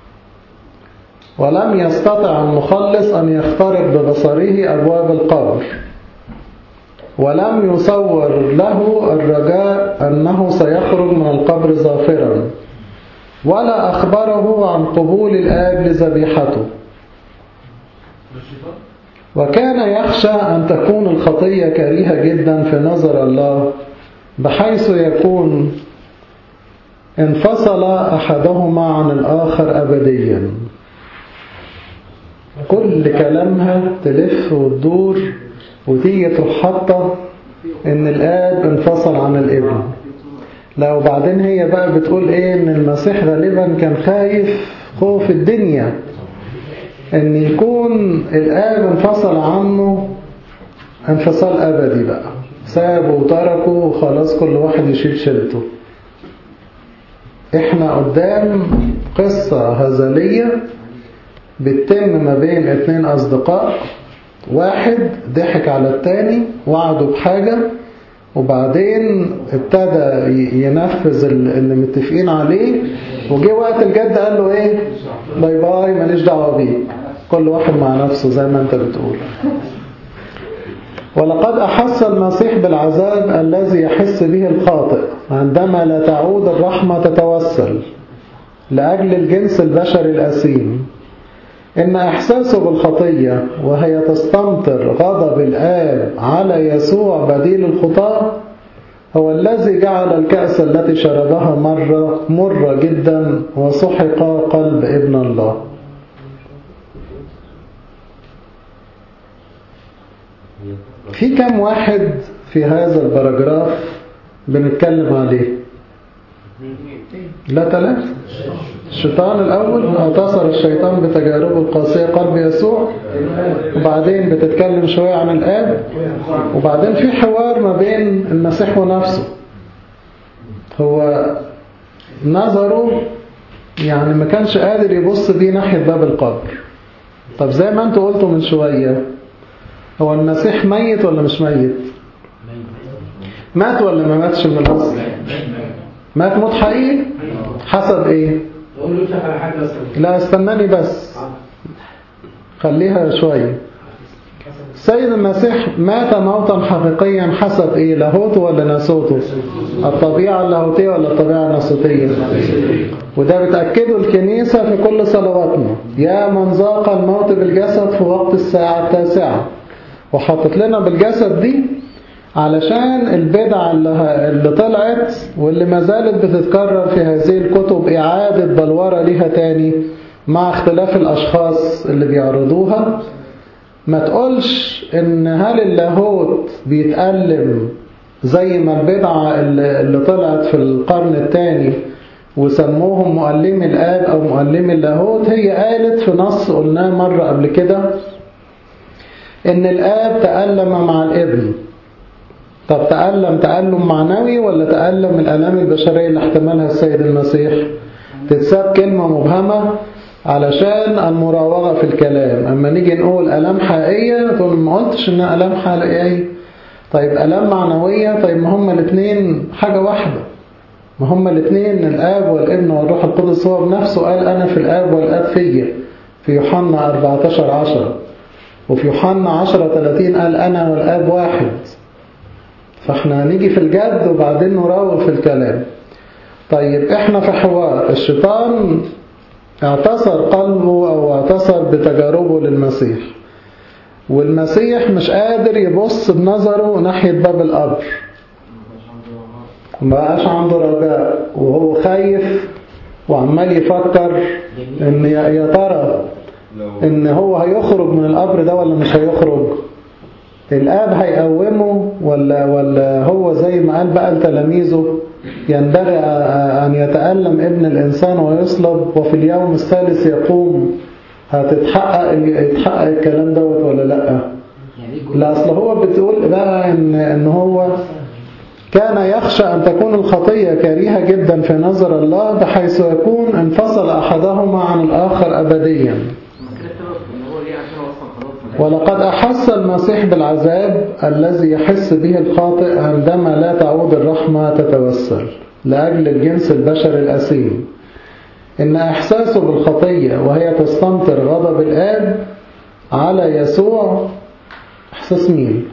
ولم يستطع المخلص أن يخترق ببصره أبواب القبر ولم يصور له الرجاء أنه سيخرج من القبر ظافرا ولا أخبره عن قبول الآب لذبيحته وكان يخشى أن تكون الخطية كريهة جدا في نظر الله بحيث يكون انفصل أحدهما عن الآخر أبديا كل كلامها تلف وتدور وتيجي تروح حاطة إن الآب انفصل عن الابن لا وبعدين هي بقى بتقول إيه إن المسيح غالبا كان خايف خوف الدنيا إن يكون الآب انفصل عنه انفصال أبدي بقى سابه وتركه وخلاص كل واحد يشيل شيلته احنا قدام قصة هزلية بتتم ما بين اتنين اصدقاء واحد ضحك على التاني وعدوا بحاجة وبعدين ابتدى ينفذ اللي متفقين عليه وجه وقت الجد قال له ايه باي باي ماليش دعوة بيه كل واحد مع نفسه زي ما انت بتقول ولقد أحس المسيح بالعذاب الذي يحس به الخاطئ عندما لا تعود الرحمة تتوسل لأجل الجنس البشري الأسيم إن إحساسه بالخطية وهي تستمطر غضب الآب على يسوع بديل الخطاة هو الذي جعل الكأس التي شربها مرة مرة جدا وسحق قلب ابن الله في كم واحد في هذا البراجراف بنتكلم عليه لا ثلاثة الشيطان الأول اعتصر الشيطان بتجاربه القاسية قلب يسوع وبعدين بتتكلم شوية عن الآب وبعدين في حوار ما بين المسيح ونفسه هو نظره يعني ما كانش قادر يبص بيه ناحية باب القبر طب زي ما انتوا قلتوا من شوية هو المسيح ميت ولا مش ميت مات ولا ما ماتش من الأصل مات موت حقيقي حسب ايه تقول له على حاجة بس لا استناني بس خليها شوية سيد المسيح مات موتا حقيقيا حسب ايه لاهوته ولا ناسوته الطبيعة اللاهوتية ولا الطبيعة الناسوتية وده بتأكده الكنيسة في كل صلواتنا يا من ذاق الموت بالجسد في وقت الساعة التاسعة وحطت لنا بالجسد دي علشان البدع اللي, اللي طلعت واللي ما زالت بتتكرر في هذه الكتب إعادة بلورة ليها تاني مع اختلاف الأشخاص اللي بيعرضوها ما تقولش ان هل اللاهوت بيتألم زي ما البدعة اللي, اللي طلعت في القرن الثاني وسموهم مؤلمي الآب أو مؤلمي اللاهوت هي قالت في نص قلناه مرة قبل كده ان الآب تألم مع الابن طب تألم تألم معنوي ولا تألم الألام البشرية اللي احتملها السيد المسيح تتساب كلمة مبهمة علشان المراوغة في الكلام أما نيجي نقول ألام حقيقية تقول ما قلتش إنها ألام حقيقية طيب ألام معنوية طيب ما هما الاثنين حاجة واحدة ما هما الاثنين الآب والابن والروح القدس هو بنفسه قال أنا في الآب والآب فيا في يوحنا 14 10 وفي يوحنا 10 30 قال أنا والآب واحد فاحنا هنيجي في الجد وبعدين نراوغ في الكلام طيب احنا في حوار الشيطان اعتصر قلبه او اعتصر بتجاربه للمسيح والمسيح مش قادر يبص بنظره ناحية باب القبر ما بقاش عنده رجاء وهو خايف وعمال يفكر ان يا يا ترى ان هو هيخرج من القبر ده ولا مش هيخرج الاب هيقومه ولا ولا هو زي ما قال بقى لتلاميذه ينبغي ان يتألم ابن الانسان ويصلب وفي اليوم الثالث يقوم هتتحقق يتحقق الكلام دوت ولا لا يعني ايه جزء؟ لا اصل هو بتقول بقى ان ان هو كان يخشى أن تكون الخطية كريهة جدا في نظر الله بحيث يكون انفصل أحدهما عن الآخر أبديا ما كده السبب ان هو ليه عشان هو اصلا خلاص ما ولقد أحس المسيح بالعذاب الذي يحس به الخاطئ عندما لا تعود الرحمة تتوسل لأجل الجنس البشري الأثيم إن إحساسه بالخطية وهي تستمطر غضب الآب على يسوع إحساس مين؟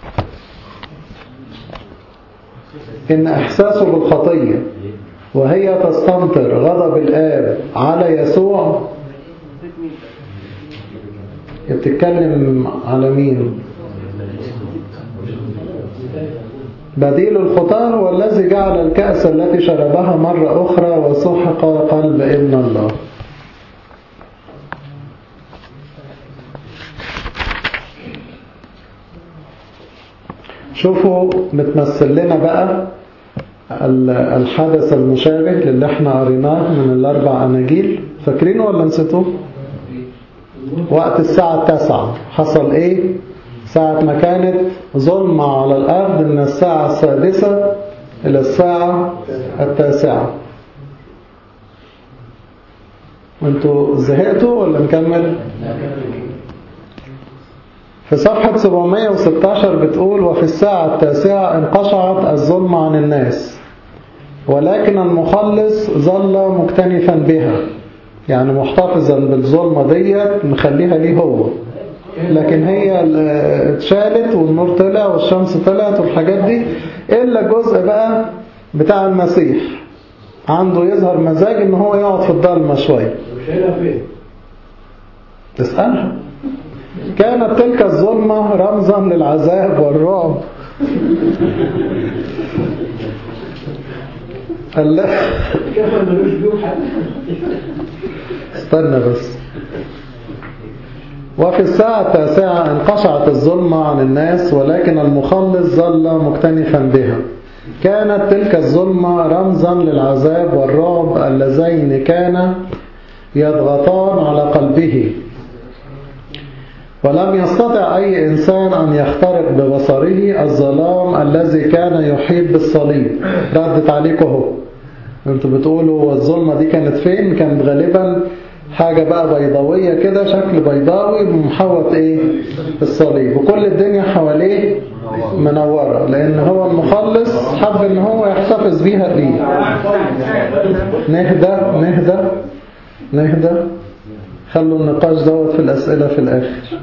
إن إحساسه بالخطية وهي تستمطر غضب الآب على يسوع بتتكلم على مين بديل الخطاة هو الذي جعل الكأس التي شربها مرة أخرى وسحق قلب ابن الله شوفوا متمثل لنا بقى ال- الحدث المشابه للي احنا قريناه من الأربع أناجيل فاكرينه ولا نسيتوه؟ وقت الساعة التاسعة حصل ايه ساعة ما كانت ظلمة على الأرض من الساعة السادسة إلى الساعة التاسعة وانتوا زهقتوا ولا نكمل في صفحة 716 بتقول وفي الساعة التاسعة انقشعت الظلمة عن الناس ولكن المخلص ظل مكتنفا بها يعني محتفظا بالظلمة ديت مخليها ليه هو لكن هي ال- اتشالت والنور طلع والشمس طلعت والحاجات دي إلا الجزء بقى بتاع المسيح عنده يظهر مزاج ان هو يقعد في الضلمة شوية وشايلها فين؟ اسألها كانت تلك الظلمة رمزا للعذاب والرعب الله كفر ملوش بيوم حد استنى بس وفي الساعة التاسعة انقشعت الظلمة عن الناس ولكن المخلص ظل مكتنفا بها كانت تلك الظلمة رمزا للعذاب والرعب اللذين كان يضغطان على قلبه ولم يستطع أي إنسان أن يخترق ببصره الظلام الذي كان يحيط بالصليب ردت عليكم اهو انتوا بتقولوا الظلمة دي كانت فين كانت غالبا حاجة بقى بيضاوية كده شكل بيضاوي محوط ايه الصليب وكل الدنيا حواليه منورة لان هو المخلص حب ان هو يحتفظ بيها ليه نهدى نهدى نهدى خلوا النقاش دوت في الأسئلة في الآخر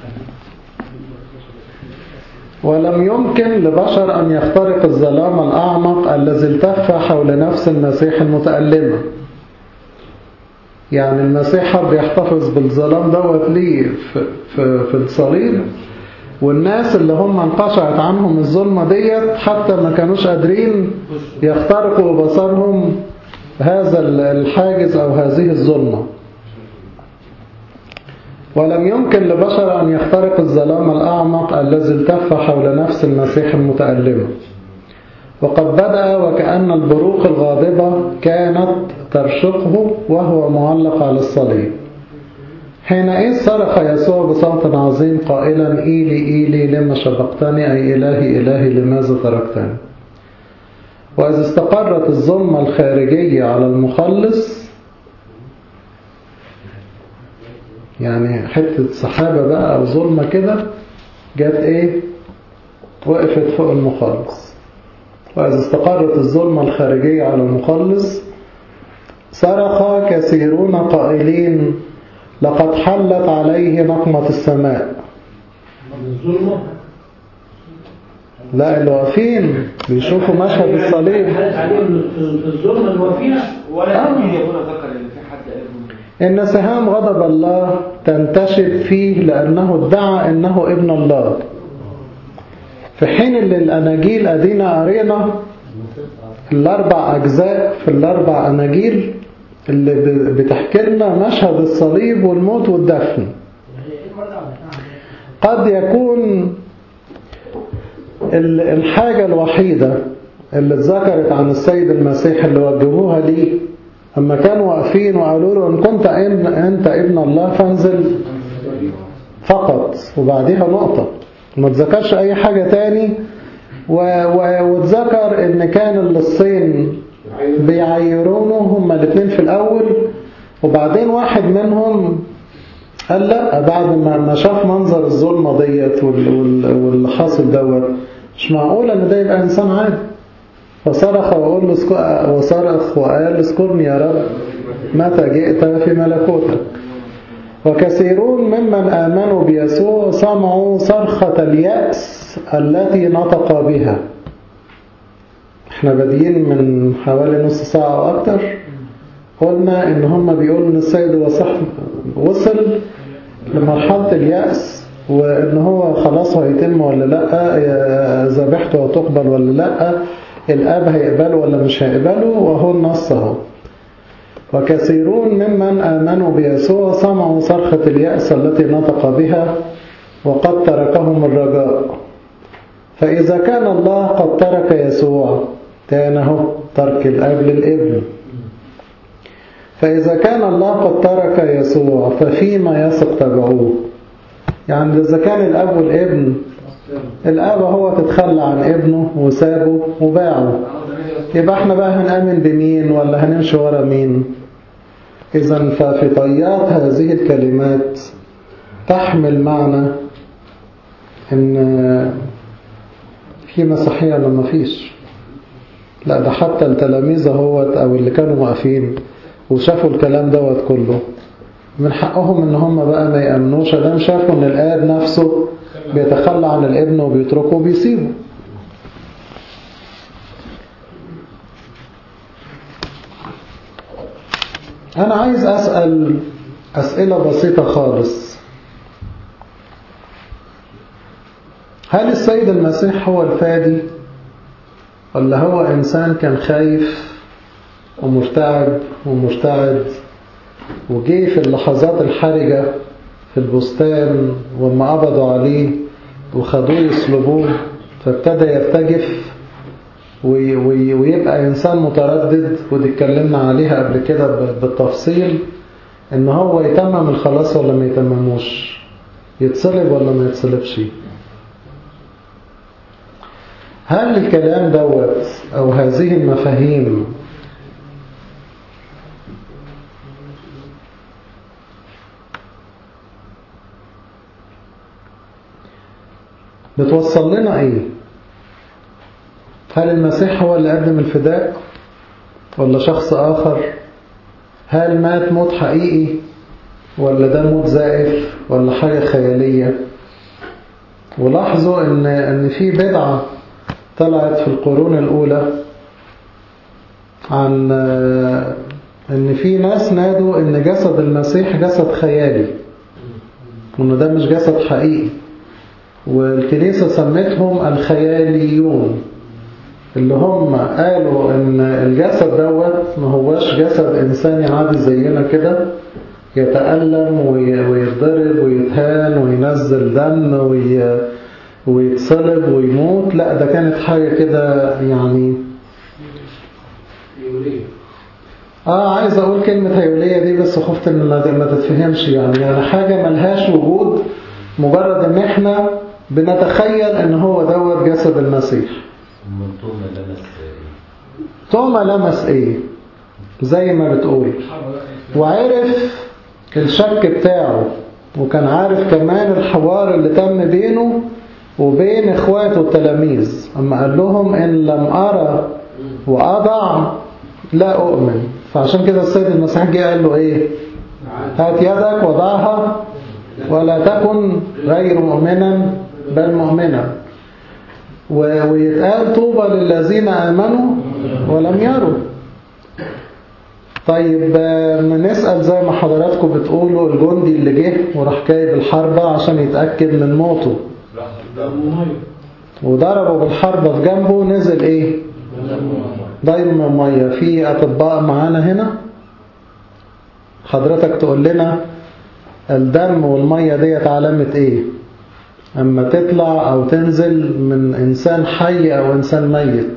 ولم يمكن لبشر أن يخترق الظلام الأعمق الذي التف حول نفس المسيح المتألمة يعني المسيح حب يحتفظ بالظلام دوت ليه في, في, في الصليب والناس اللي هم انقشعت عنهم الظلمة ديت حتى ما كانوش قادرين يخترقوا ببصرهم هذا الحاجز أو هذه الظلمة ولم يمكن لبشر أن يخترق الظلام الأعمق الذي التف حول نفس المسيح المتألمة وقد بدأ وكأن البروق الغاضبة كانت ترشقه وهو معلق على الصليب حينئذ صرخ يسوع بصوت عظيم قائلا إيلي إيلي لما شبقتني أي إلهي إلهي لماذا تركتني وإذ استقرت الظلمة الخارجية على المخلص يعني حتة سحابة بقى أو ظلمة كده جت إيه وقفت فوق المخلص وإذ استقرت الظلمة الخارجية على المخلص صرخ كثيرون قائلين لقد حلت عليه نقمة السماء الظلمة لا اللي واقفين بيشوفوا مشهد الصليب حدث عليهم في الظلمة اللي هو فيها ولا آه. يمكن يكون ذكر ان في حد قال إن سهام غضب الله تنتشر فيه لأنه ادعى أنه ابن الله في حين اللي الأناجيل أدينا قرينا الأربع أجزاء في الأربع أناجيل اللي ب- بتحكي لنا مشهد الصليب والموت والدفن قد يكون ال- الحاجة الوحيدة اللي اتذكرت عن السيد المسيح اللي وجهوها ليه أما كانوا واقفين وقالوا له إن كنت إن أنت ابن الله فانزل فقط وبعديها نقطة ما تذكرش أي حاجة تاني و- و- واتذكر إن كان اللصين بيعيرونه هما الاثنين في الأول وبعدين واحد منهم قال لا بعد ما ما شاف منظر الظلمة ديت وال- وال- واللي حاصل دوت مش معقول ان ده يبقى انسان عادي فصرخ وقال له اسك- وصرخ وقال اذكرني يا رب متى جئت في ملكوتك وكثيرون ممن آمنوا بيسوع سمعوا صرخة اليأس التي نطق بها احنا بادئين من حوالي نص ساعة أو أكتر قلنا إن هم بيقولوا إن السيد وصح وصل لمرحلة اليأس وإن هو خلاص هيتم ولا لأ يا ذبيحته هتقبل ولا لأ الآب هيقبله ولا مش هيقبله وهو النص اهو وكثيرون ممن آمنوا بيسوع سمعوا صرخة اليأس التي نطق بها وقد تركهم الرجاء فإذا كان الله قد ترك يسوع كانه ترك الأب للابن فإذا كان الله قد ترك يسوع ففيما يثق تبعوه يعني إذا كان الأب والابن الأب هو تتخلى عن ابنه وسابه وباعه يبقى احنا بقى هنأمن بمين ولا هنمشي ورا مين إذا ففي طيات هذه الكلمات تحمل معنى إن في مسيحية ولا ما فيش لا ده حتى التلاميذ اهوت أو اللي كانوا واقفين وشافوا الكلام دوت كله من حقهم ان هم بقى ما يأمنوش لان شافوا ان الآب نفسه بيتخلى عن الابن وبيتركه وبيسيبه أنا عايز أسأل أسئلة بسيطة خالص هل السيد المسيح هو الفادي ولا هو إنسان كان خايف ومرتعب ومرتعد وجي في اللحظات الحرجة في البستان وما قبضوا عليه وخدوه يصلبوه فابتدى يرتجف وي- وي- ويبقى إنسان متردد ودي اتكلمنا عليها قبل كده ب- بالتفصيل إن هو يتمم الخلاص ولا ما يتمموش يتصلب ولا ما يتصلبش هل الكلام دوت أو هذه المفاهيم بتوصل لنا ايه هل المسيح هو اللي قدم الفداء ولا شخص آخر هل مات موت حقيقي ولا ده موت زائف ولا حاجة خيالية ولاحظوا ان, إن في بدعة طلعت في القرون الأولى عن آه، ان في ناس نادوا ان جسد المسيح جسد خيالي وان ده مش جسد حقيقي والكنيسة سمتهم الخياليون اللي هم قالوا ان الجسد دوت ما هوش جسد انساني عادي زينا كده يتألم وي- ويتضرب ويتهان وينزل دم وي... ويتصلب ويموت لا ده كانت حاجة كده يعني يوليه اه عايز اقول كلمة هيولية دي بس خفت ان ما ما تتفهمش يعني يعني حاجة ملهاش وجود مجرد ان احنا بنتخيل ان هو دوت جسد المسيح منظومة لمس توما لمس ايه زي ما بتقول وعرف الشك بتاعه وكان عارف كمان الحوار اللي تم بينه وبين اخواته التلاميذ اما قال لهم ان لم ارى واضع لا اؤمن فعشان كده السيد المسيح جه قال له ايه هات يدك وضعها ولا تكن غير مؤمنا بل مؤمنا و- ويتقال طوبى للذين آمنوا ولم يروا طيب آه، نسأل زي ما حضراتكم بتقولوا الجندي اللي جه وراح جايب الحربة عشان يتأكد من موته مميز وضربه بالحربة في جنبه نزل ايه ضيم مية في أطباء معانا هنا حضرتك تقول لنا الدم والمية ديت علامة ايه اما تطلع او تنزل من انسان حي او انسان ميت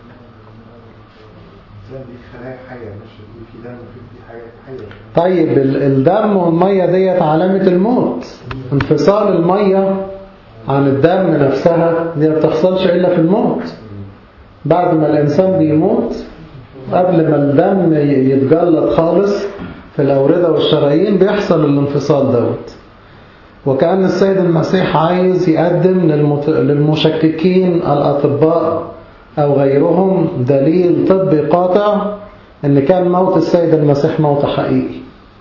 زي دي خلايا حية مش دي في دم وفي في حاجة حية طيب ال- الدم والمية ديت علامة الموت انفصال المية عن الدم نفسها دي ما بتحصلش إلا في الموت بعد ما الإنسان بيموت قبل ما الدم ي- يتجلط خالص في الأوردة والشرايين بيحصل الانفصال دوت وكأن السيد المسيح عايز يقدم للمت... للمشككين الأطباء أو غيرهم دليل طبي قاطع إن كان موت السيد المسيح موت حقيقي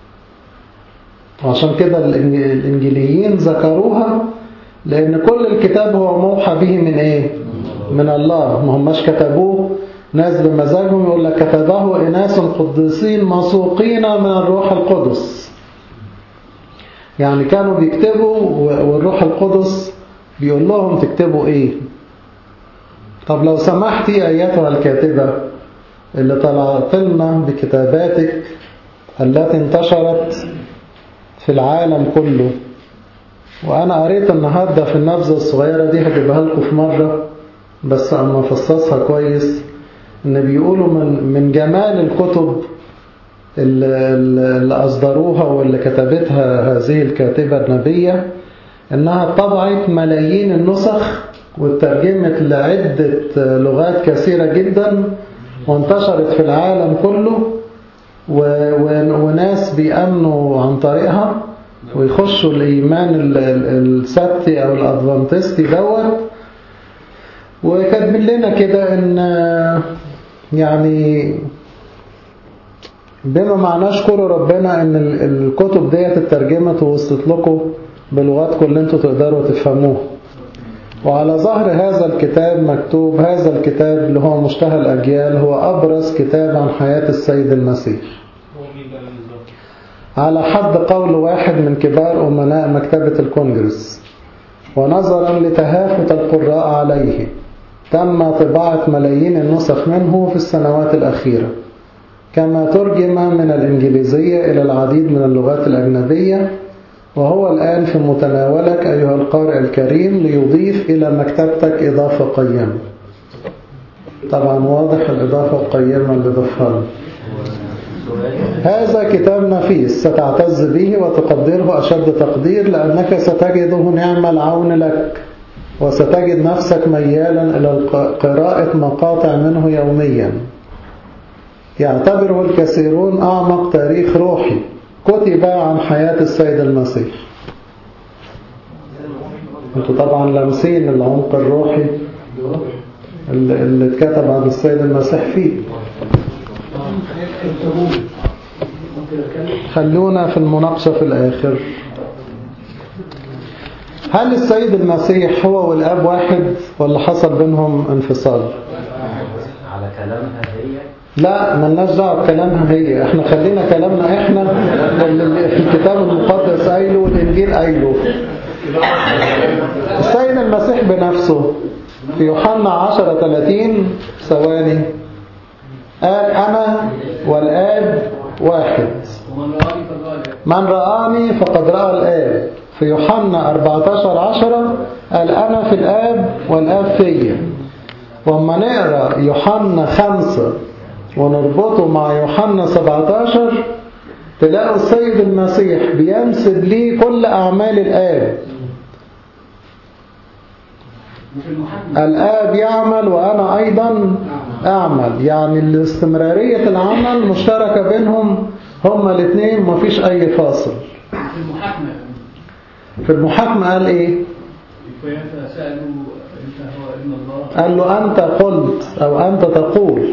وعشان كده الإنج- الإنجيليين ذكروها لأن كل الكتاب هو موحى به من إيه؟ من الله ما هماش كتبوه ناس بمزاجهم يقول لك كتبه إناس قديسين مسوقين من الروح القدس يعني كانوا بيكتبوا و- والروح القدس بيقول لهم تكتبوا إيه طب لو سمحتي أيتها الكاتبة اللي طلعت لنا بكتاباتك التي انتشرت في العالم كله وأنا قريت النهاردة في النبذة الصغيرة دي هجيبها لكم في مرة بس أما أفصصها كويس إن بيقولوا من من جمال الكتب اللي, اللي أصدروها واللي كتبتها هذه الكاتبة النبية إنها طبعت ملايين النسخ وترجمت لعدة لغات كثيرة جدا وانتشرت في العالم كله و- و- وناس بيأمنوا عن طريقها ويخشوا الإيمان ال- ال- السبتي أو الأدفانتستي دوت وكاتبين لنا كده إن يعني بما معناه اشكروا ربنا ان ال- الكتب ديت اترجمت ووصلت لكم بلغاتكم اللي انتوا تقدروا تفهموها وعلى ظهر هذا الكتاب مكتوب هذا الكتاب اللي هو مشتهى الأجيال هو أبرز كتاب عن حياة السيد المسيح على حد قول واحد من كبار أمناء مكتبة الكونجرس ونظرا لتهافت القراء عليه تم طباعة ملايين النسخ منه في السنوات الأخيرة كما ترجم من الإنجليزية إلى العديد من اللغات الأجنبية وهو الآن في متناولك أيها القارئ الكريم ليضيف إلى مكتبتك إضافة قيمة طبعا واضح الإضافة القيمة اللي ضفها له. هذا كتاب نفيس ستعتز به وتقدره أشد تقدير لأنك ستجده نعم العون لك وستجد نفسك ميالا إلى الق- قراءة مقاطع منه يوميا يعتبره الكثيرون أعمق تاريخ روحي كتب عن حياة السيد المسيح انتوا طبعا لامسين العمق الروحي اللي اللي اتكتب عن السيد المسيح فيه ممكن اتكلم خلونا في المناقشة في الآخر هل السيد المسيح هو والآب واحد ولا حصل بينهم انفصال على كلامها هي لا ملناش دعوه بكلامها هي احنا خلينا كلامنا احنا اللي اللي في الكتاب المقدس قايله والانجيل قايله السيد المسيح بنفسه في يوحنا 10 30 ثواني قال انا والاب واحد من رآني فقد رأى الآب في يوحنا 14 10 قال أنا في الآب والآب فيا وما نقرأ يوحنا 5 ونربطه مع يوحنا 17 تلاقوا السيد المسيح بينسب ليه كل أعمال الآب الآب يعمل وأنا أيضا أعمل يعني الاستمرارية العمل مشتركة بينهم هما الاثنين مفيش أي فاصل في المحاكمة في المحاكمة قال إيه فسألوا أنت هو ابن الله قال له أنت قلت أو أنت تقول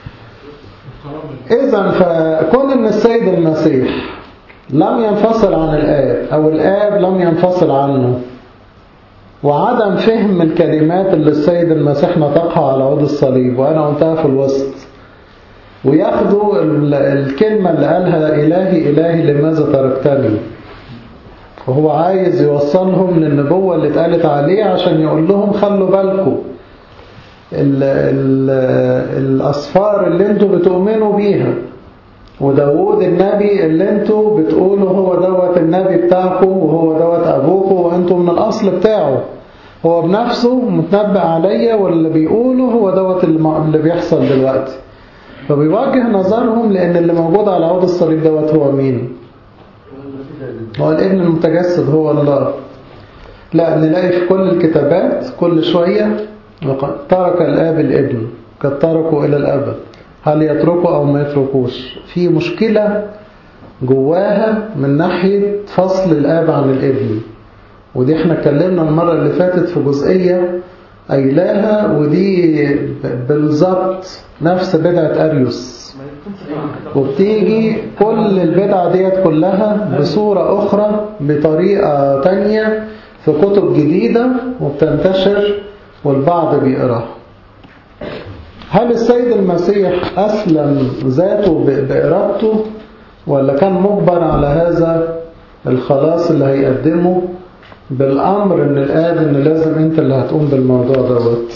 إذا فكون أن السيد المسيح لم ينفصل عن الآب أو الآب لم ينفصل عنه وعدم فهم الكلمات اللي السيد المسيح نطقها على عود الصليب وأنا قلتها في الوسط وياخدوا ال- الكلمة اللي قالها إلهي إلهي لماذا تركتني وهو عايز يوصلهم للنبوة اللي اتقالت عليه عشان يقول لهم خلوا بالكم ال ال الأصفار اللي انتوا بتؤمنوا بيها وداود النبي اللي انتوا بتقولوا هو دوت النبي بتاعكم وهو دوت ابوكم وانتوا من الاصل بتاعه هو بنفسه متنبأ عليا واللي بيقوله هو دوت اللي اللي بيحصل دلوقتي فبيوجه نظرهم لان اللي موجود على عود الصليب دوت هو مين هو الابن المتجسد هو الله لا نلاقي في كل الكتابات كل شوية وقد ترك الآب الابن قد تركوا إلى الأبد هل يتركوا أو ما يتركوش في مشكلة جواها من ناحية فصل الآب عن الابن ودي احنا اتكلمنا المرة اللي فاتت في جزئية قايلاها ودي بالظبط نفس بدعة أريوس وبتيجي كل البدع ديت كلها بصورة أخرى بطريقة تانية في كتب جديدة وبتنتشر والبعض بيقراها هل السيد المسيح أسلم ذاته بإرادته ولا كان مجبر على هذا الخلاص اللي هيقدمه بالأمر إن الآب إن لازم أنت اللي هتقوم بالموضوع دوت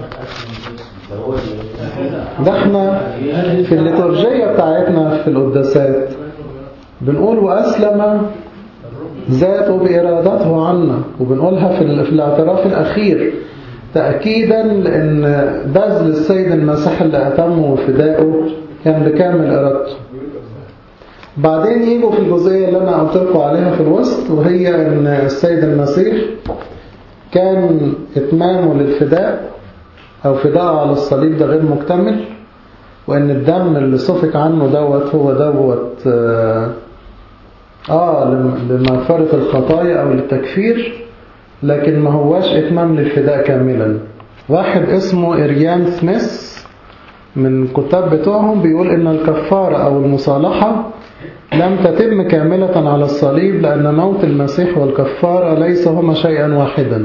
ده احنا في الليتورجية بتاعتنا في القداسات بنقول وأسلم ذاته بإرادته عنا وبنقولها في, في الاعتراف الأخير تأكيدا لأن بذل السيد المسيح اللي أتمه وفدائه كان بكامل إرادته بعدين يجوا في الجزئية اللي أنا قلت لكم عليها في الوسط وهي أن السيد المسيح كان إتمامه للفداء أو فداءه على الصليب ده غير مكتمل وأن الدم اللي سفك عنه دوت هو دوت آه, آه لمغفرة الخطايا أو للتكفير لكن ما هواش إتمام للفداء كاملا واحد اسمه إريان سميث من كتاب بتوعهم بيقول إن الكفارة أو المصالحة لم تتم كاملة على الصليب لأن موت المسيح والكفارة ليس هما شيئا واحدا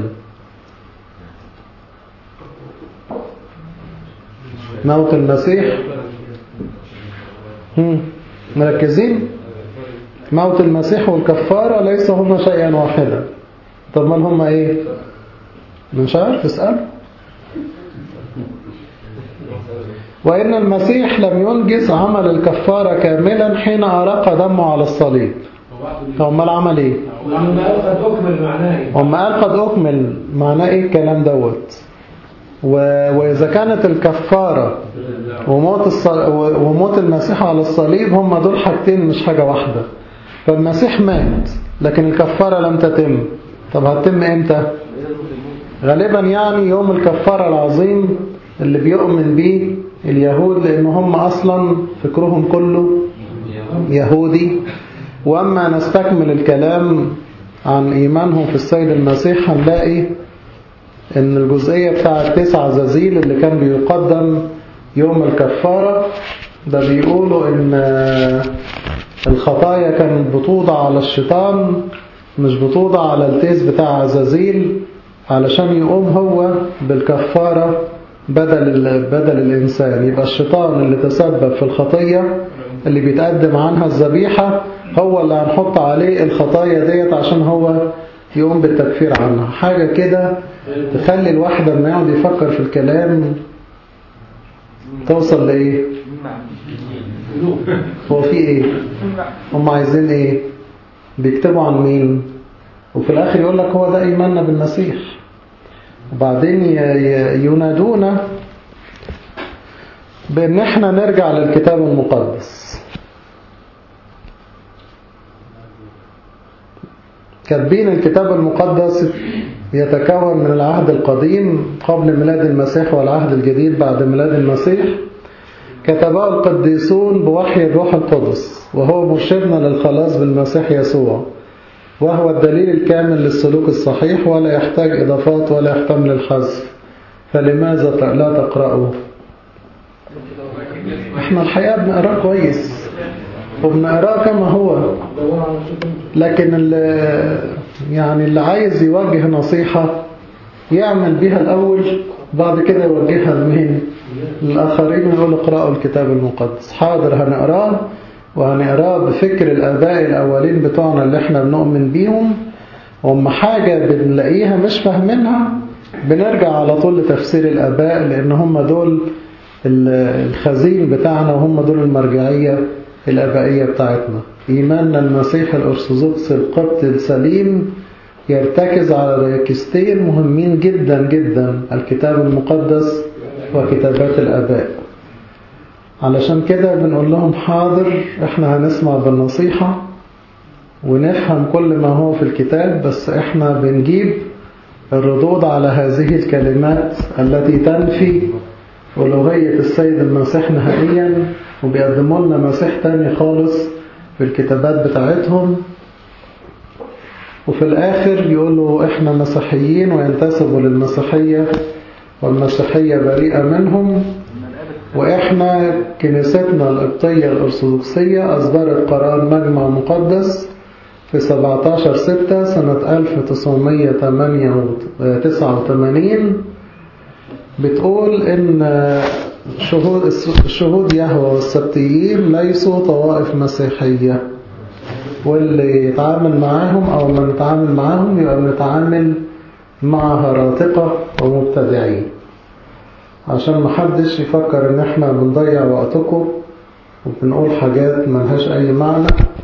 موت المسيح هم. مركزين موت المسيح والكفارة ليس هما شيئا واحدا طب ما هما ايه مش عارف اسأل وإن المسيح لم ينجز عمل الكفارة كاملا حين أراق دمه على الصليب هم العمل ايه وعم قال قد أكمل معناه إيه؟ هم قال قد أكمل معناه ايه الكلام دوت و... وإذا كانت الكفارة وموت, الصل... وموت المسيح على الصليب هم دول حاجتين مش حاجة واحدة فالمسيح مات لكن الكفارة لم تتم طب هتتم امتى غالبا يعني يوم الكفارة العظيم اللي بيؤمن به اليهود لأن هم أصلا فكرهم كله يهودي وأما نستكمل الكلام عن إيمانهم في السيد المسيح هنلاقي ان الجزئية بتاع التسع زازيل اللي كان بيقدم يوم الكفارة ده بيقولوا ان الخطايا كانت بتوضع على الشيطان مش بتوضع على التيس بتاع عزازيل علشان يقوم هو بالكفارة بدل بدل الإنسان يبقى الشيطان اللي تسبب في الخطية اللي بيتقدم عنها الذبيحة هو اللي هنحط عليه الخطايا ديت عشان هو يقوم بالتكفير عنها حاجة كده تخلي الواحد لما يقعد يفكر في الكلام توصل لإيه هو في إيه هم عايزين إيه بيكتبوا عن مين وفي الآخر يقول لك هو ده إيماننا بالمسيح وبعدين ينادونا بأن احنا نرجع للكتاب المقدس كاتبين الكتاب المقدس يتكون من العهد القديم قبل ميلاد المسيح والعهد الجديد بعد ميلاد المسيح كتبه القديسون بوحي الروح القدس وهو مرشدنا للخلاص بالمسيح يسوع وهو الدليل الكامل للسلوك الصحيح ولا يحتاج إضافات ولا يحتمل الحذف فلماذا لا تقرأه احنا الحقيقة بنقرأه كويس وبنقرأه كما هو لكن اللي يعني اللي عايز يوجه نصيحة يعمل بها الأول بعد كده يوجهها لمين الآخرين يقول اقرأوا الكتاب المقدس حاضر هنقراه وهنقراه بفكر الآباء الأولين بتوعنا اللي احنا بنؤمن بيهم وما حاجة بنلاقيها مش فاهمينها بنرجع على طول لتفسير الآباء لأن هم دول الخزين بتاعنا وهم دول المرجعية الأبائية بتاعتنا إيماننا المسيح الأرثوذكسي القبط السليم يرتكز على ريكستين مهمين جدا جدا الكتاب المقدس وكتابات الآباء علشان كده بنقول لهم حاضر احنا هنسمع بالنصيحة ونفهم كل ما هو في الكتاب بس احنا بنجيب الردود على هذه الكلمات التي تنفي ألوهية السيد المسيح نهائيا وبيقدموا لنا مسيح تاني خالص في الكتابات بتاعتهم وفي الآخر يقولوا إحنا مسيحيين وينتسبوا للمسيحية والمسيحية بريئة منهم وإحنا كنيستنا القبطية الأرثوذكسية أصدرت قرار مجمع مقدس في 17 6 سنة 1989 بتقول إن شهود شهود يهوى والسبتيين ليسوا طوائف مسيحية واللي يتعامل معاهم أو ما نتعامل معاهم يبقى نتعامل مع هراطقة ومبتدعين عشان محدش يفكر ان احنا بنضيع وقتكم وبنقول حاجات ملهاش اي معنى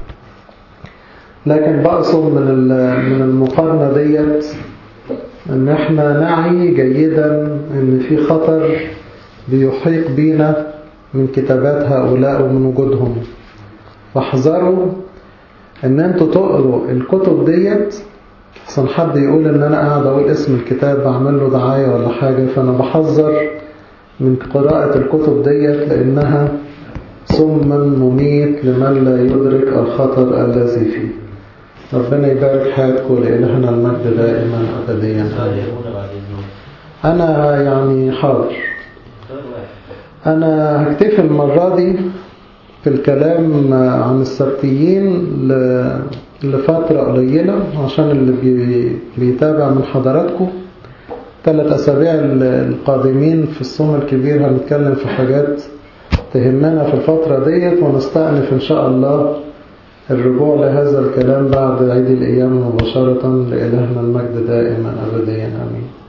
لكن بقصد من من المقارنة ديت ان احنا نعي جيدا ان في خطر بيحيط بينا من كتابات هؤلاء ومن وجودهم فاحذروا ان انتوا تقروا الكتب ديت عشان حد يقول ان انا قاعد اقول اسم الكتاب بعمل له دعاية ولا حاجة فانا بحذر من قراءة الكتب ديت لانها سم مميت لمن لا يدرك الخطر الذي فيه ربنا يبارك حياتكم لإلهنا المجد دائما أبديا أنا يعني حاضر أنا هكتفي المرة دي في الكلام عن السبتيين لفترة قليلة عشان اللي بيتابع من حضراتكم ثلاث أسابيع القادمين في الصوم الكبير هنتكلم في حاجات تهمنا في الفترة ديت ونستأنف إن شاء الله الرجوع لهذا الكلام بعد عيد الأيام مباشرة لإلهنا المجد دائما أبديا آمين